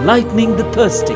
enlightening the thirsty.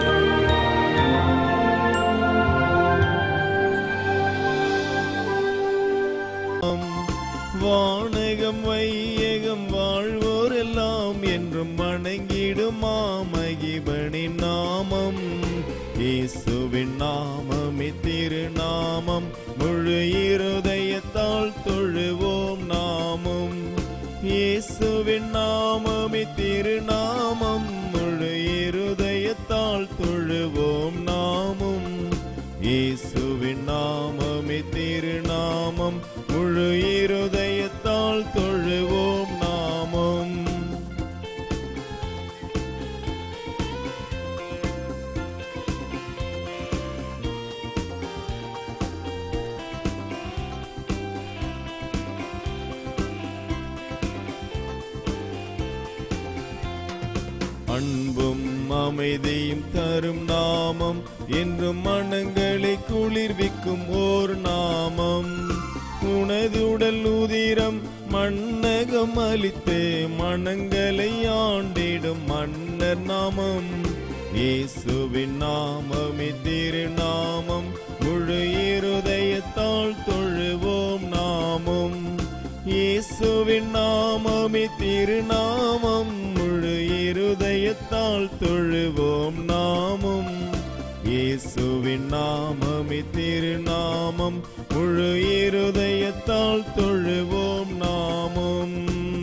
வானகம் வையகம் வாழ்வோரெல்லாம் என்றும் வணங்கிடும் மாமகிபனின் நாமம் இயேசுவின் நாமமே திருநாமம் முழு இருதயத்தால் தொழுவோம் நாமும் இயேசுவின் நாமமே திருநாமம் முழு இருதயத்தால் தொழுவோம் நாமும் இயேசுவின் நாமமே திருநாமம் முழு இருதயத்தால் தொழுவோம் நாமம் அன்பும் அமைதியும் தரும் நாமம் என்றும் மனங்களை குளிர்விக்கும் ஓர் நாமம் உனது உடல் உதிரம் மன்னகம் அளித்து மனங்களை ஆண்டிடும் மன்னர் நாமம் இயேசுவின் நாமமே திருநாமம் முழு இருதயத்தால் தொழுவோம் நாமும் இயேசுவின் நாமமே திருநாமம் முழு இருதயத்தால் தொழுவோம் நாமும் இயேசுவின் நாமமே திருநாமம் முழு இருதயத்தால் தொழுவோம் நாமும்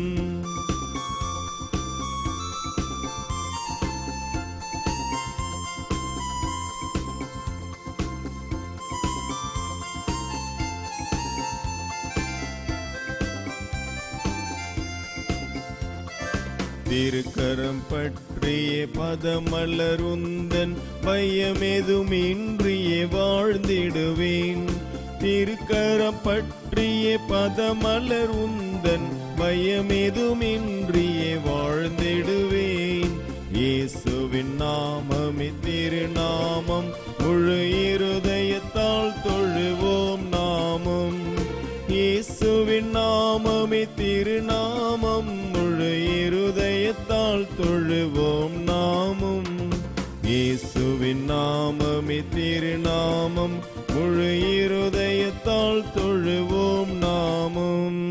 திருக்கரம் பற்றிய பதமலர் உந்தன் பயமெதுமின்றியே வாழ்ந்திடுவேன் திருக்கரம் பற்றிய பதமலர் உந்தன் பயமெதுமின்றியே வாழ்ந்திடுவேன் இயேசுவின் நாமமே திருநாமம் முழு இருதயத்தால் தொழுவோம் நாமும் இயேசுவின் நாமமே திருநாமம் முழு இருதயத்தால் தொழுவோம் நாமும் இயேசுவின் நாமமே திருநாமம் முழு இருதயத்தால் தொழுவோம் நாமும்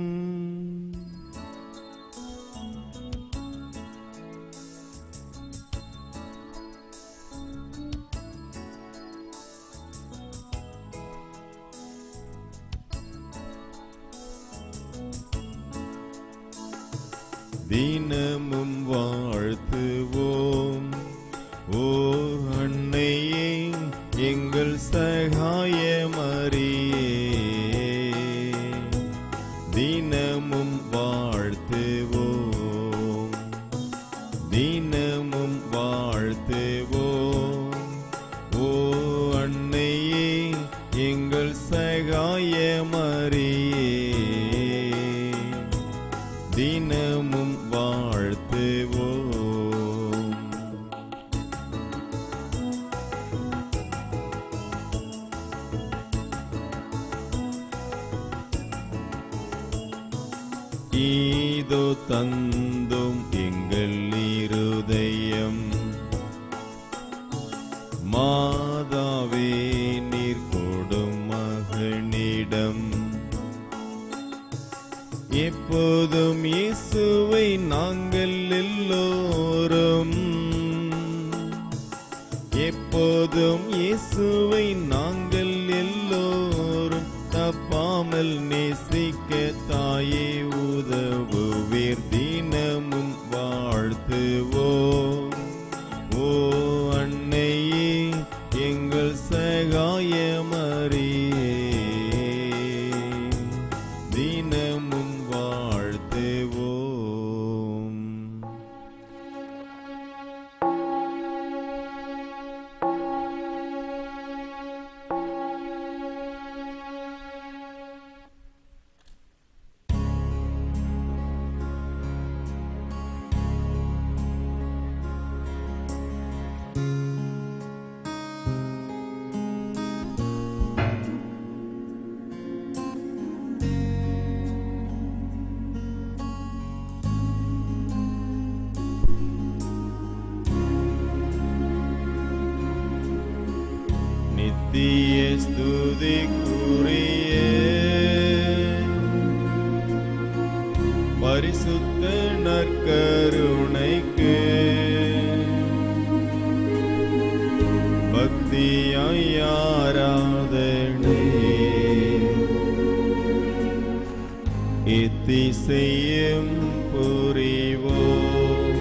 தினமும் வாழ்த்துவோம் ஓ அன்னையே எங்கள் சகாய மரியே தினமும் வாழ்த்துவோம் தினமும் வாழ்த்துவோம் ஓ அன்னையே எங்கள் சகாய மரியே தினமும் வாழ்த்துவோம் ஈதோ தந்தும் எங்கள் இருதயம் மாதாவே நீர் கொடும் மகனிடம் எப்போதும் இயேசுவை நாங்கள் எல்லோரும் எப்போதும் இயேசுவை நாங்கள் எல்லோரும் தப்பாமல் நேசிக்க தாயே உதவுவீர் தினமும் வாழ்த்துவோம் ஓ அன்னையே எங்கள் சகாய மரியே தினமும் வாழ்த்துவோம் நித்திய ஸ்துதிக்குரிய பரிசுத்த நற்கருணைக்கு பக்தியாய் ஆராதனை இத்திசையும் புரிவோம்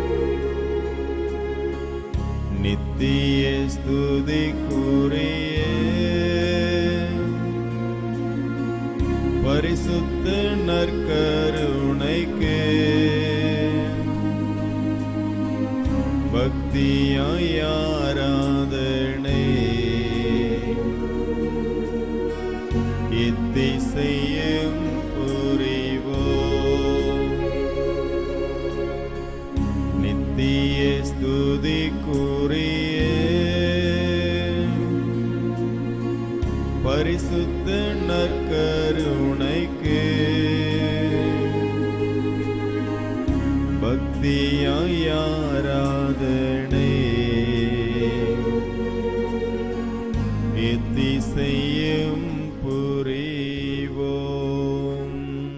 நித்திய ஸ்துதிக்குரிய பரிசுத்த நற்கருணைக்கு பக்தியாய் ஆராதனை இத்திசையும் புரிவோம் நித்திய ஸ்துதிக்குரிய பரிசுத்த நற்கருணைக்கு பக்தியாய் ஆராதனை இத்திசையும் புரிவோம்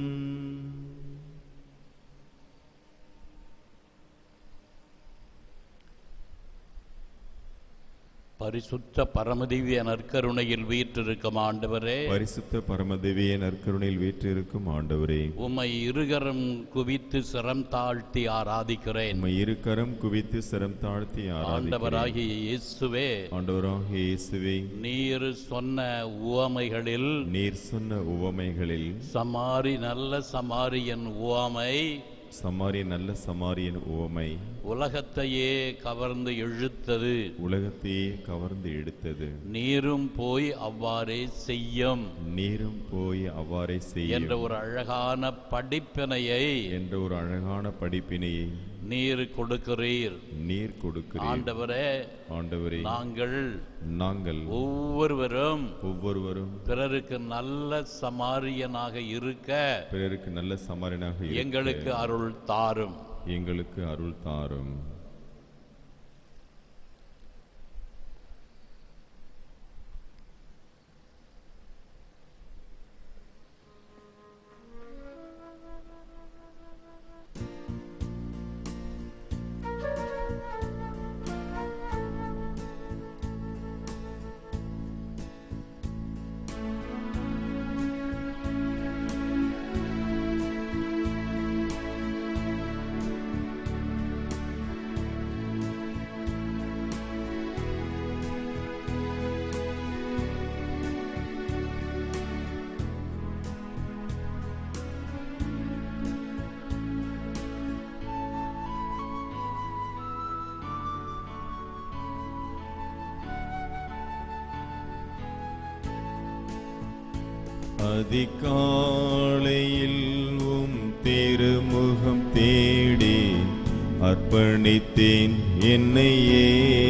பரிசுத்த பரமதிவ்ய நற்கருணையில் வீற்றிருக்கும் ஆண்டவரே பரிசுத்த பரமதேவிய நற்கருணையில் வீற்றிருக்கும் ஆண்டவரே உம்மை இருகரம் குவித்து சிரம் தாழ்த்தி ஆராதிக்கிறேன் உம்மை இருக்கரம் குவித்து சிரம் தாழ்த்தி ஆராதிக்கிறேன் ஆண்டவராகிய இயேசுவே ஆண்டவராகிய இயேசுவே நீர் சொன்ன உவமைகளில் நீர் சொன்ன உவமைகளில் சமாரி நல்ல சமாரியன் உவமை சமாரிய நல்ல சமாரியன் உவமை உலகத்தையே கவர்ந்து இழுத்தது உலகத்தையே கவர்ந்து எடுத்தது நீரும் போய் அவ்வாறே செய்யும் நீரும் போய் அவ்வாறே செய்யும் என்ற ஒரு அழகான படிப்பினையை என்ற ஒரு அழகான படிப்பினையை நீர் கொடுக்கிறீர் நீர் கொடுக்கிறீர் ஆண்டவரே ஆண்டவரே நாங்கள் நாங்கள் ஒவ்வொருவரும் ஒவ்வொருவரும் பிறருக்கு நல்ல சமாரியனாக இருக்க பிறருக்கு நல்ல சமாரியனாக இருக்க எங்களுக்கு அருள் தாரும் எங்களுக்கு அருள் தாரும் அதிகாலையில் உம் திருமுகம் தேடி அர்ப்பணித்தேன் என்னையே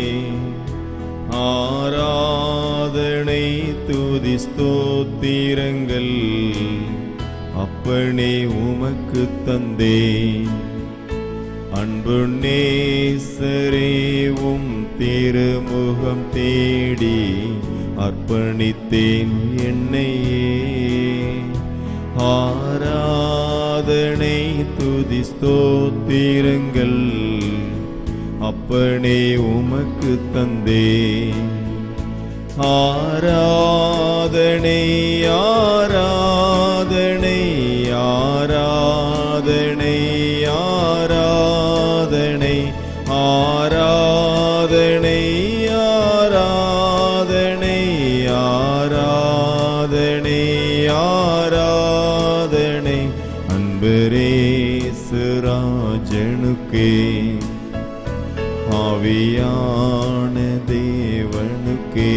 ஆராதனை துதி ஸ்தோத்திரங்கள் அப்பனே உமக்கு தந்தேன் அன்பு நேசரே உம் திருமுகம் தேடி அர்ப்பணித்தேன் என்னையே ஆராதனை துதி ஸ்தோத்திரங்கள் அப்பனே உமக்கு தந்தேன் ஆராதனை ஆராதனை ஆராதனை ஆராதனை ஆராதனை ஆராதனை ஆராதனை ஆராதனை அன்பரேசுராஜனுக்கே ஆவியான தேவனுக்கே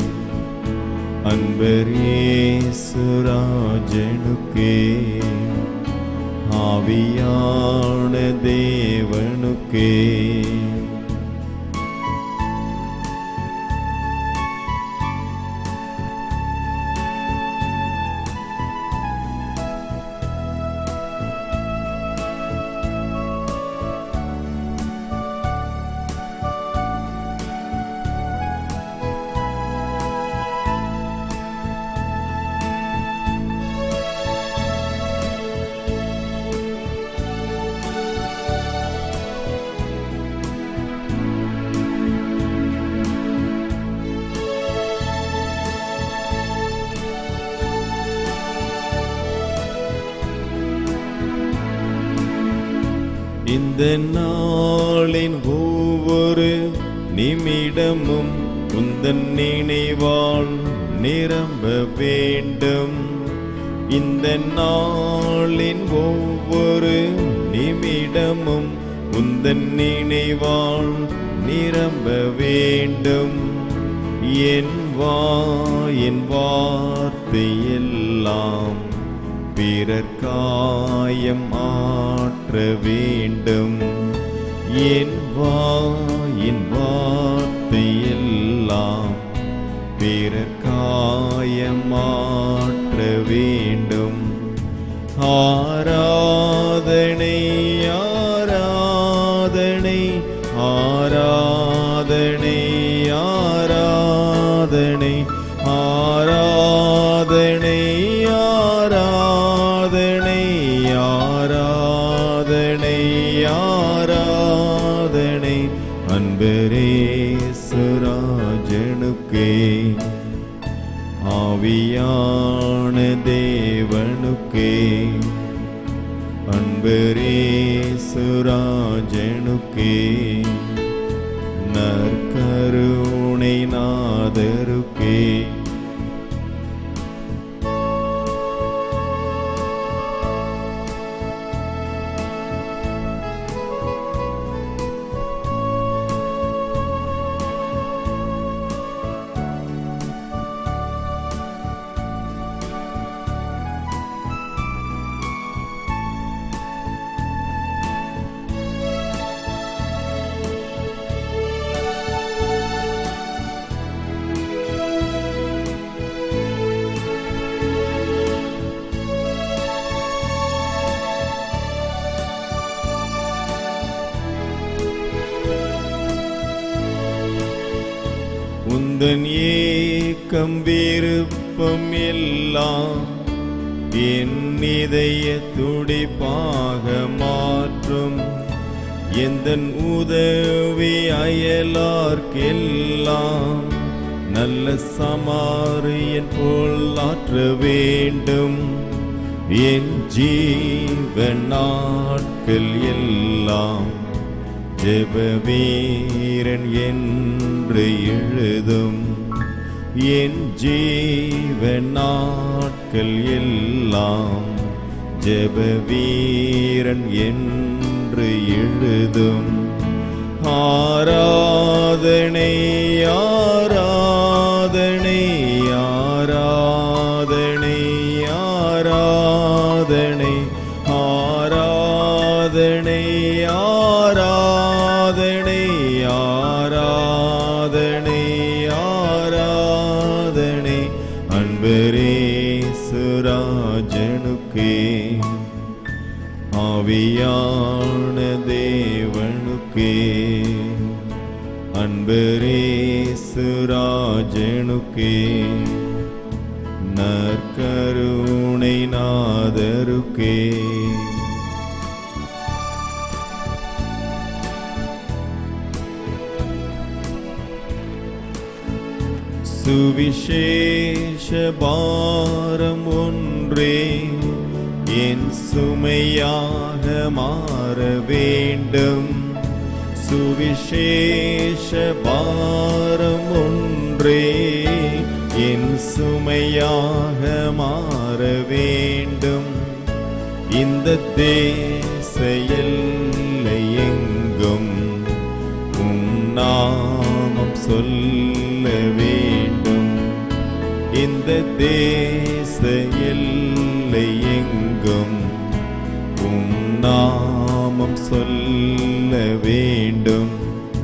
அன்பரேசுராஜனுக்கே ஆவியான தேவனுக்கே இந்த நாளின் ஒவ்வொரு நிமிடமும் உந்தன் நினைவால் நிரம்ப வேண்டும் இந்த நாளின் ஒவ்வொரு நிமிடமும் உந்தன் நினைவால் நிரம்ப வேண்டும் என் வாயின் வார்த்தை எல்லாம் பிறர் காயம் ஆற்ற வேண்டும் என் வாயின் வார்த்தை எல்லாம் பிறர் காயம் ஆற்ற வேண்டும் ஆராதனை ஆராதனை ஆராதனை ஆராதனை ஆராதனை ஆராதனை ஆராதனை ஆராதனை அன்பரே சுராஜனுக்கே ஆவியான தேவனுக்கே அன்பரே சுராஜனுக்கே நற்கருணை நாதருக்கே உந்தன் ஏக்கம் விருப்பம் எல்லாம் என் இதய துடிப்பாக மாற்றும் எந்தன் உதவி அயலார்க்கெல்லாம் நல்ல சமாரியன் போல் ஆற்ற வேண்டும் என் ஜீவன் நாட்கள் எல்லாம் ஜெப வீரன் என்று எழுதும் என் ஜீவ நாட்கள் எல்லாம் ஜெப வீரன் என்று எழுதும் ஆராதனை ஆராதனை ஆராதனை ஆராதனை ஆராதனை ஆராதனை ஆராதனை ஆராதனை அன்பரே சுராஜனுக்கே ஆவியான தேவனுக்கே அன்பரே சுராஜனுக்கே நற்கருணை நாதருக்கே சுவிசேஷ பாரம் ஒன்றே என் சுமையாக மாற வேண்டும் சுவிசேஷ பாரம் ஒன்றே என் சுமையாக மாற வேண்டும் இந்த தேச எல்லை எங்கும் உம் நாமம் சொல்ல வேண்டும் இந்த தேச எல்லை எங்கும் உம் நாமம் சொல்ல வேண்டும்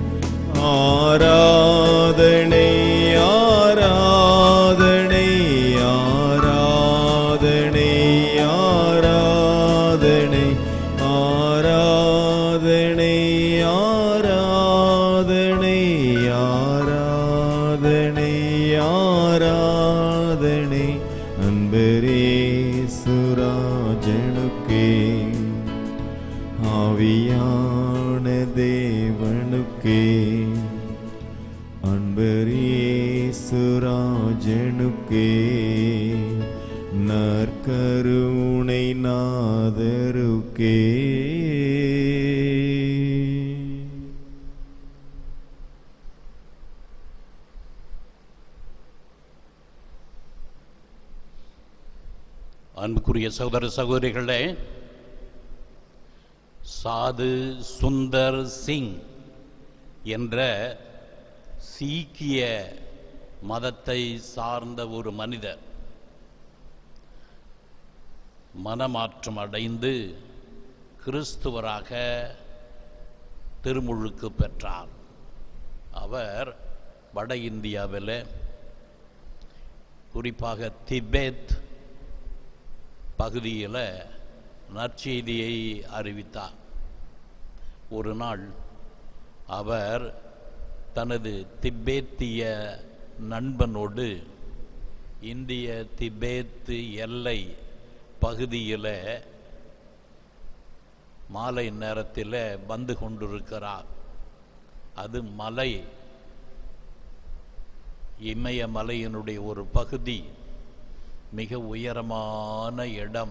ஆராதனை ஆராதனை ஆராதனை ஆராதனை ஆராதனை ஆராதனை ஆராதனை ஆராதனை அன்பரே சுராஜனுக்கே ஆவியான தேவனுக்கே அன்பரே சுராஜனுக்கே நற்கருணை நாதருக்கே அன்புக்குரிய சகோதர சகோதரிகளே சாது சுந்தர் சிங் என்ற சீக்கிய மதத்தை சார்ந்த ஒரு மனிதர் மனமாற்றம் அடைந்து கிறிஸ்துவராக திருமுழுக்கு பெற்றார் அவர் வட இந்தியாவில் குறிப்பாக திபெத் பகுதியில் நற்செய்தியை அறிவித்தார் ஒரு நாள் அவர் தனது திபேத்திய நண்பனோடு இந்திய திபேத்து எல்லை பகுதியில் மாலை நேரத்தில் வந்து கொண்டிருக்கிறார் அது மலை இமயமலையினுடைய ஒரு பகுதி மிக உயரமான இடம்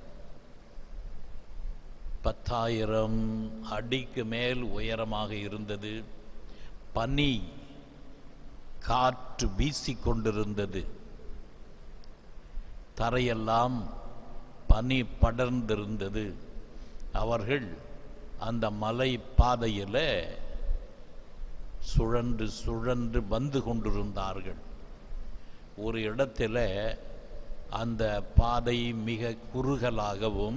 பத்தாயிரம் அடிக்கு மேல் உயரமாக இருந்தது பனி காற்று வீசிக்கொண்டிருந்தது தரையெல்லாம் பனி படர்ந்திருந்தது அவர்கள் அந்த மலை பாதையில் சுழன்று சுழன்று வந்து கொண்டிருந்தார்கள் ஒரு இடத்துல அந்த பாதை மிக குறுகலாகவும்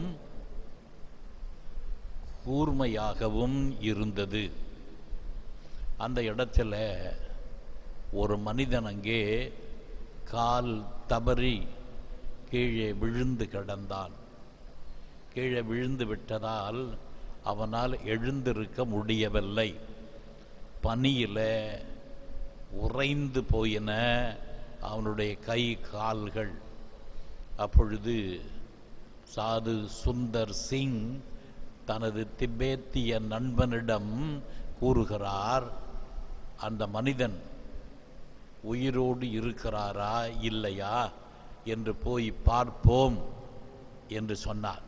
கூர்மையாகவும் இருந்தது அந்த இடத்துல ஒரு மனிதன் அங்கே கால் தவறி கீழே விழுந்து கிடந்தான் கீழே விழுந்து விட்டதால் அவனால் எழுந்திருக்க முடியவில்லை பனியில் உறைந்து போயின அவனுடைய கை கால்கள் அப்பொழுது சாது சுந்தர் சிங் தனது திபேத்திய நண்பனிடம் கூறுகிறார் அந்த மனிதன் உயிரோடு இருக்கிறாரா இல்லையா என்று போய் பார்ப்போம் என்று சொன்னார்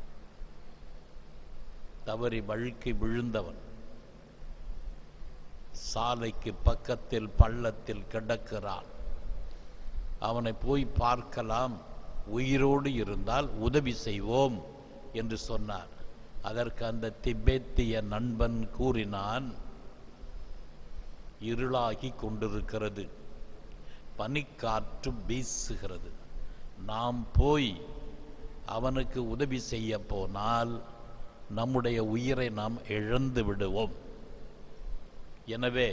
தவறி வழுக்கி விழுந்தவன் சாலைக்கு பக்கத்தில் பள்ளத்தில் கிடக்கிறான் அவனை போய் பார்க்கலாம் உயிரோடு இருந்தால் உதவி செய்வோம் என்று சொன்னார் அதற்கு அந்த திபெத்திய நண்பன் கூறினான் இருளாகி கொண்டிருக்கிறது பனிக்காற்று வீசுகிறது நாம் போய் அவனுக்கு உதவி செய்ய போனால் நம்முடைய உயிரை நாம் இழந்து விடுவோம் எனவே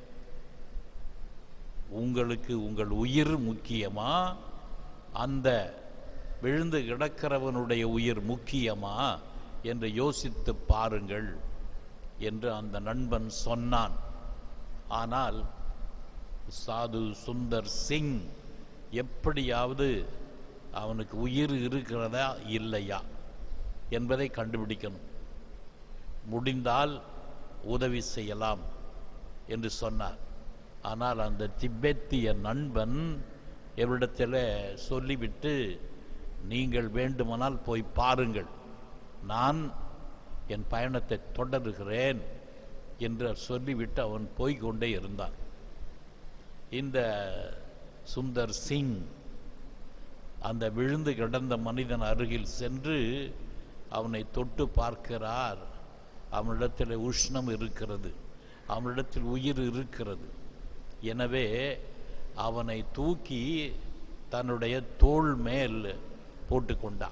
உங்களுக்கு உங்கள் உயிர் முக்கியமா அந்த விழுந்து கிடக்கிறவனுடைய உயிர் முக்கியமா என்று யோசித்து பாருங்கள் என்று அந்த நண்பன் சொன்னான் ஆனால் சாது சுந்தர் சிங் எப்படியாவது அவனுக்கு உயிர் இருக்கிறதா இல்லையா என்பதை கண்டுபிடிக்கணும் முடிந்தால் உதவி செய்யலாம் என்று சொன்னார் ஆனால் அந்த திபெத்திய நண்பன் எவ்விடத்தில் சொல்லிவிட்டு நீங்கள் வேண்டுமானால் போய் பாருங்கள் நான் என் பயணத்தை தொடருகிறேன் என்று சொல்லிவிட்டு அவன் போய்கொண்டே இருந்தான் இந்த சுந்தர் சிங் அந்த விழுந்து கிடந்த மனிதன் அருகில் சென்று அவனை தொட்டு பார்க்கிறார் அவனிடத்தில் உஷ்ணம் இருக்கிறது அவனிடத்தில் உயிர் இருக்கிறது எனவே அவனை தூக்கி தன்னுடைய தோள் மேல் போட்டுக்கொண்டான்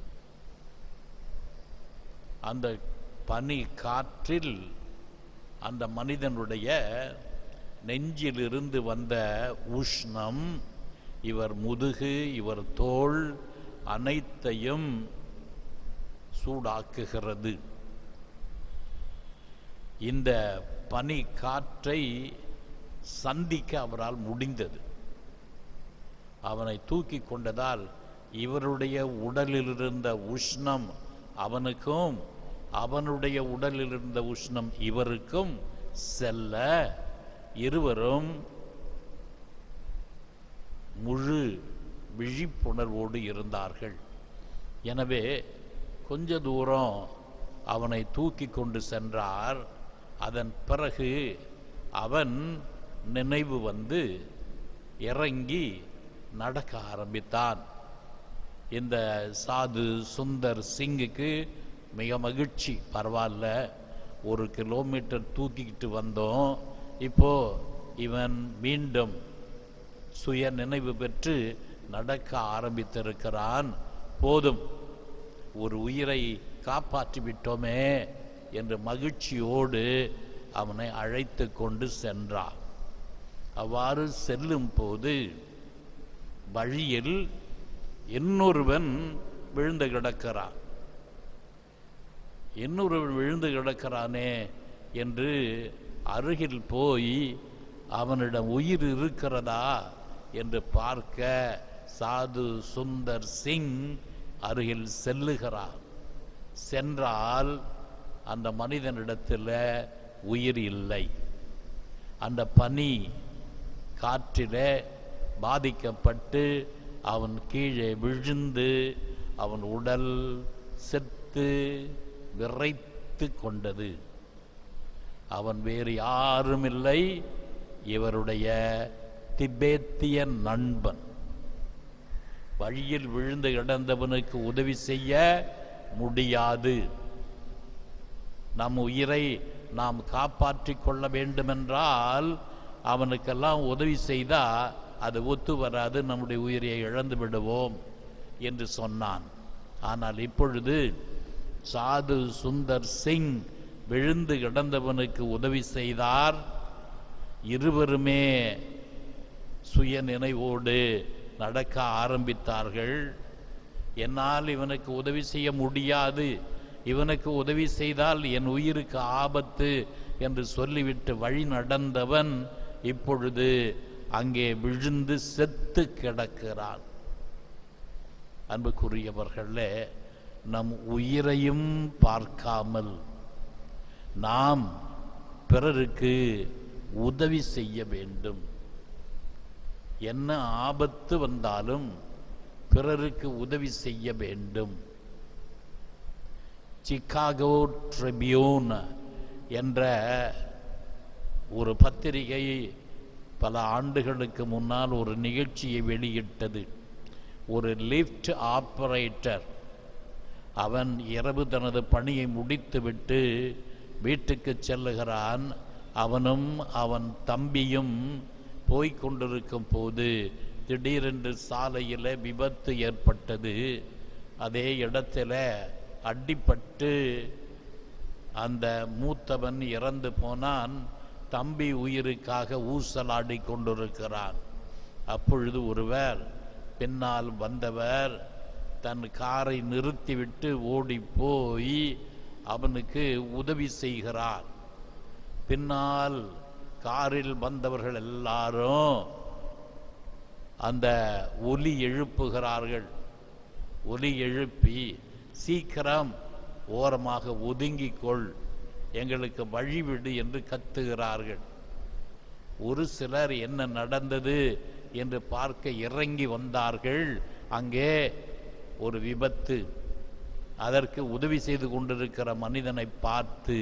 அந்த பனி காற்றில் அந்த மனிதனுடைய நெஞ்சிலிருந்து வந்த உஷ்ணம் இவர் முதுகு இவர் தோள் அனைத்தையும் சூடாக்குகிறது இந்த பனி காற்றை சந்திக்க அவரால் முடிந்தது அவனை தூக்கி கொண்டதால் இவருடைய உடலில் இருந்த உஷ்ணம் அவனுக்கும் அவனுடைய உடலில் இருந்த உஷ்ணம் இவருக்கும் செல்ல இருவரும் முழு விழிப்புணர்வோடு இருந்தார்கள் எனவே கொஞ்ச தூரம் அவனை தூக்கி கொண்டு சென்றார் அதன் பிறகு அவன் நினைவு வந்து இறங்கி நடக்க ஆரம்பித்தான் இந்த சாது சுந்தர் சிங்குக்கு மிக மகிழ்ச்சி பரவாயில்ல ஒரு கிலோமீட்டர் தூக்கிக்கிட்டு வந்தோம் இப்போ இவன் மீண்டும் சுய நினைவு பெற்று நடக்க ஆரம்பித்திருக்கிறான் போதும் ஒரு உயிரை காப்பாற்றி விட்டோமே என்ற மகிழ்ச்சியோடு அவனை அழைத்து கொண்டு சென்றான் அவ்வாறு செல்லும் போது வழியில் இன்னொருவன் விழுந்து கிடக்கிறான் இன்னொருவன் விழுந்து கிடக்கிறானே என்று அருகில் போய் அவனிடம் உயிர் இருக்கிறதா என்று பார்க்க சாது சுந்தர் சிங் அருகில் செல்லுகிறார் சென்றால் அந்த மனிதனிடத்தில் உயிர் இல்லை அந்த பனி காற்றிலே பாதிக்கப்பட்டு அவன் கீழே விழுந்து அவன் உடல் செத்து விரைத்து கொண்டது அவன் வேறு யாரும் இல்லை இவருடைய திபேத்திய நண்பன் வழியில் விழுந்து கிடந்தவனுக்கு உதவி செய்ய முடியாது நம் உயிரை நாம் காப்பாற்றிக் கொள்ள வேண்டுமென்றால் அவனுக்கெல்லாம் உதவி செய்தா அது ஒத்து வராது நம்முடைய உயிரை இழந்து விடுவோம் என்று சொன்னான் ஆனால் இப்பொழுது சாது சுந்தர் சிங் விழுந்து கிடந்தவனுக்கு உதவி செய்தார் இருவருமே சுய நினைவோடு நடக்க ஆரம்பித்தார்கள் என்னால் இவனுக்கு உதவி செய்ய முடியாது இவனுக்கு உதவி செய்தால் என் உயிருக்கு ஆபத்து என்று சொல்லிவிட்டு வழி நடந்தவன் இப்பொழுது அங்கே விழுந்து செத்து கிடக்கிறான் அன்புக்குரியவர்களே நம் உயிரையும் பார்க்காமல் நாம் பிறருக்கு உதவி செய்ய வேண்டும் என்ன ஆபத்து வந்தாலும் பிறருக்கு உதவி செய்ய வேண்டும் சிக்காகோ ட்ரிபியூன் என்ற ஒரு பத்திரிகை பல ஆண்டுகளுக்கு முன்னால் ஒரு நிகழ்ச்சியை வெளியிட்டது ஒரு லிஃப்ட் ஆபரேட்டர் அவன் இரவு தனது பணியை முடித்துவிட்டு வீட்டுக்கு செல்லுகிறான் அவனும் அவன் தம்பியும் போய்க் கொண்டிருக்கும் போது திடீரென்று சாலையில் விபத்து ஏற்பட்டது அதே இடத்துல அடிபட்டு அந்த மூத்தவன் இறந்து போனான் தம்பி உயிருக்காக ஊசலாடி கொண்டிருக்கிறான் அப்பொழுது ஒருவர் பின்னால் வந்தவர் தன் காரை நிறுத்திவிட்டு ஓடி போய் அவனுக்கு உதவி செய்கிறார் பின்னால் காரில் வந்தவர்கள் எல்லாரும் அந்த ஒலி எழுப்புகிறார்கள் ஒலி எழுப்பி சீக்கிரம் ஓரமாக ஒதுங்கிக் கொள் எங்களுக்கு வழிவிடு என்று கத்துகிறார்கள் ஒரு சிலர் என்ன நடந்தது என்று பார்க்க இறங்கி வந்தார்கள் அங்கே ஒரு விபத்து அதற்கு உதவி செய்து கொண்டிருக்கிற மனிதனை பார்த்து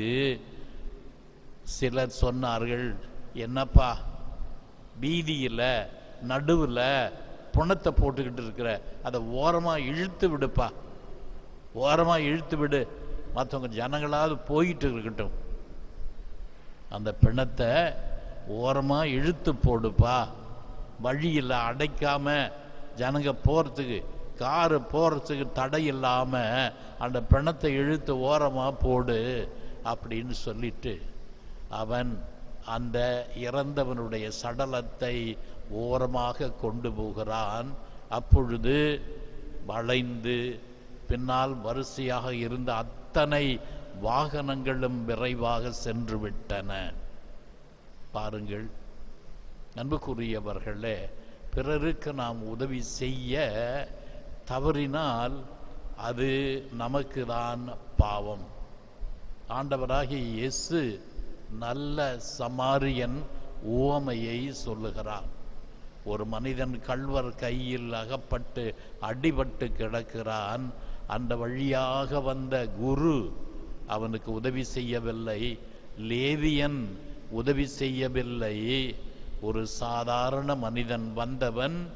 சிலர் சொன்னார்கள் என்னப்பா வீதியில் நடுவில் புணத்தை போட்டுக்கிட்டு இருக்கிற அதை ஓரமாக இழுத்து விடுப்பா ஓரமாக இழுத்து விடு மற்றவங்க ஜனங்களாவது போயிட்டு இருக்கட்டும் அந்த பிணத்தை ஓரமாக இழுத்து போடுப்பா வழியில் அடைக்காம ஜனங்க போகிறதுக்கு காரு போகிறதுக்கு தடை இல்லாமல் அந்த பிணத்தை இழுத்து ஓரமாக போடு அப்படின்னு சொல்லிட்டு அவன் அந்த இறந்தவனுடைய சடலத்தை ஓரமாக கொண்டு போகிறான் அப்பொழுது வளைந்து பின்னால் வரிசையாக இருந்த அத்தனை வாகனங்களும் விரைவாக சென்று விட்டன பாருங்கள் அன்புக்குரியவர்களே பிறருக்கு நாம் உதவி செய்ய தவறினால் அது நமக்கு தான் பாவம் ஆண்டவராகிய இயேசு நல்ல சமாரியன் உவமையை சொல்லுகிறார் ஒரு மனிதன் கள்வர் கையில் அகப்பட்டு அடிபட்டு கிடக்கிறான் அந்த வழியாக வந்த குரு அவனுக்கு உதவி செய்யவில்லை லேவியன் உதவி செய்யவில்லை ஒரு சாதாரண மனிதன் வந்தவன்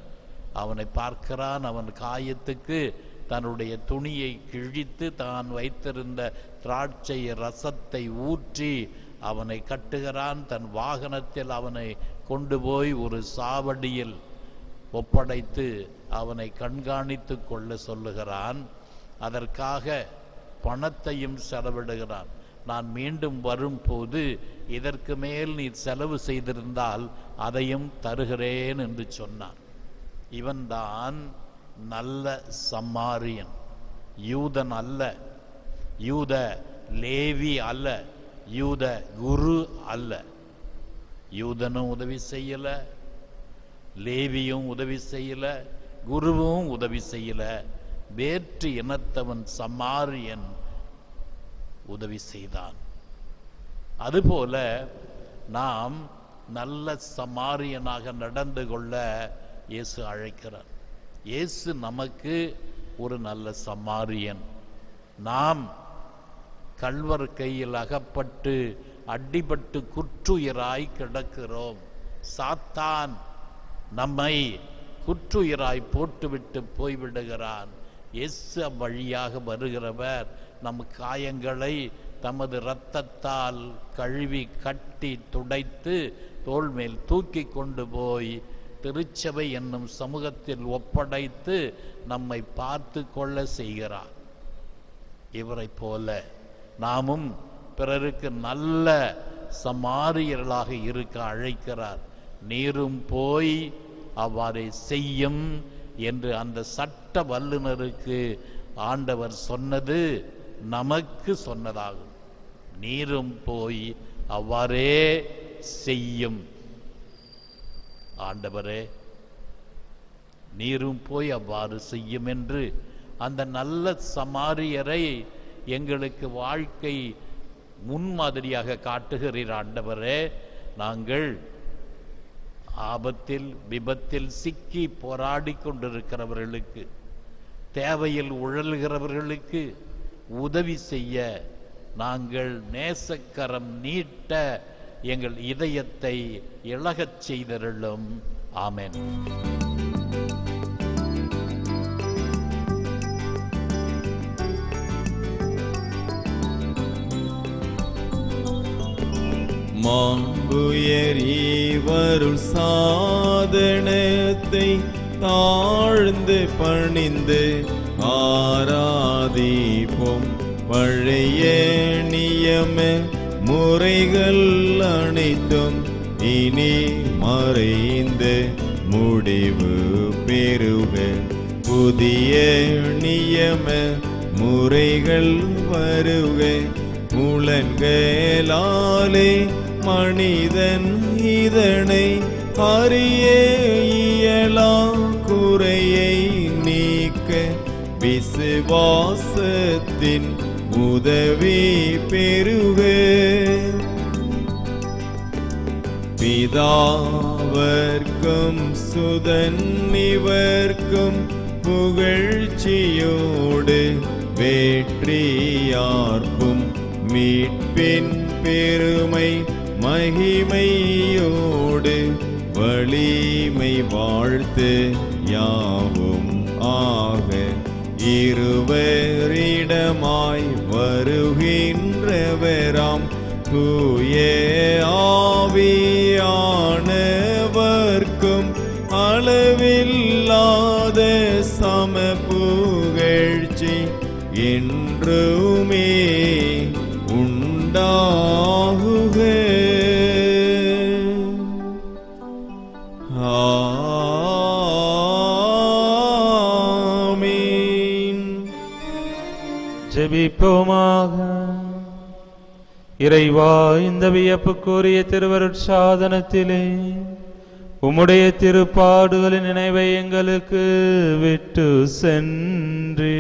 அவனை பார்க்கிறான் அவன் காயத்துக்கு தன்னுடைய துணியை கிழித்து தான் வைத்திருந்த திராட்சை ரசத்தை ஊற்றி அவனை கட்டுகிறான் தன் வாகனத்தில் அவனை கொண்டு போய் ஒரு சாவடியில் ஒப்படைத்து அவனை கண்காணித்து கொள்ள சொல்லுகிறான் அதற்காக பணத்தையும் செலவிடுகிறான் நான் மீண்டும் வரும்போது இதற்கு மேல் நீ செலவு செய்திருந்தால் அதையும் தருகிறேன் என்று சொன்னான் இவன்தான் நல்ல சம்மாரியன் யூதன் அல்ல யூத லேவி அல்ல யூத குரு அல்ல யூதனும் உதவி செய்யல லேவியும் உதவி செய்யல குருவும் உதவி செய்யல வேற்று இனத்தவன் சமாரியன் உதவி செய்தான் அதுபோல நாம் நல்ல சமாரியனாக நடந்து கொள்ள இயேசு அழைக்கிறார் இயேசு நமக்கு ஒரு நல்ல சமாரியன் நாம் கள்வர் கையில் அகப்பட்டு அடிபட்டு குற்றுயிராய் கிடக்கிறோம் சாத்தான் நம்மை குற்றுயிராய் போட்டுவிட்டு போய்விடுகிறான் இயேசு வழியாக வருகிறவர் நம் காயங்களை தமது இரத்தத்தால் கழுவி கட்டி துடைத்து தோள் மேல் தூக்கி கொண்டு போய் திருச்சபை என்னும் சமூகத்தில் ஒப்படைத்து நம்மை பார்த்து கொள்ள செய்கிறார் இவரைப் போல நாமும் பிறருக்கு நல்ல சமாரியர்களாக இருக்க அழைக்கிறார் நீரும் போய் அவ்வாறே செய்யும் என்று அந்த சட்ட வல்லுனருக்கு ஆண்டவர் சொன்னது நமக்கு சொன்னதாகும் நீரும் போய் அவ்வாறே செய்யும் ஆண்டவரே நீரும் போய் அவ்வாறு செய்யும் என்று அந்த நல்ல சமாரியரை எங்களுக்கு வாழ்க்கை முன்மாதிரியாக காட்டுகிறீர் ஆண்டவரே நாங்கள் ஆபத்தில் விபத்தில் சிக்கி போராடி கொண்டிருக்கிறவர்களுக்கு தேவையில் உழல்கிறவர்களுக்கு உதவி செய்ய நாங்கள் நேசக்கரம் நீட்ட எங்கள் இதயத்தை இழகச் செய்தருளும் ஆமென் மாண்புயரீவருள் சாதனத்தை தாழ்ந்து பணிந்து ஆராதிப்போம் பழைய நியம முறைகள் அனைத்தும் இனி மறைந்து முடிவு பெறுக புதிய நியம முறைகள் வருக முழங்கலாலே மனிதன் இதனை அறிய இயலா குறையை நீக்க விசுவாசத்தின் உதவி பெருக பிதாவர்க்கும் சுதன் இவர்க்கும் புகழ்ச்சியோடு வேற்றியார்ப்பும் மீட்பின் பெருமை மகிமையோடு வலிமை வாழ்த்து யாவும் ஆக இருவரிடமாய் வருகின்றவராம் தூய ஆவியானவர்க்கும் அளவில்லாத சம புகழ்ச்சி என்றுமே உண்டாகுக ஆமீன் ஜெபிப்போமாக இறைவா இந்த வியப்புக்குரிய திருவருட்சாதனத்திலே உம்முடைய திருப்பாடுகளின் நினைவை எங்களுக்கு விட்டு சென்று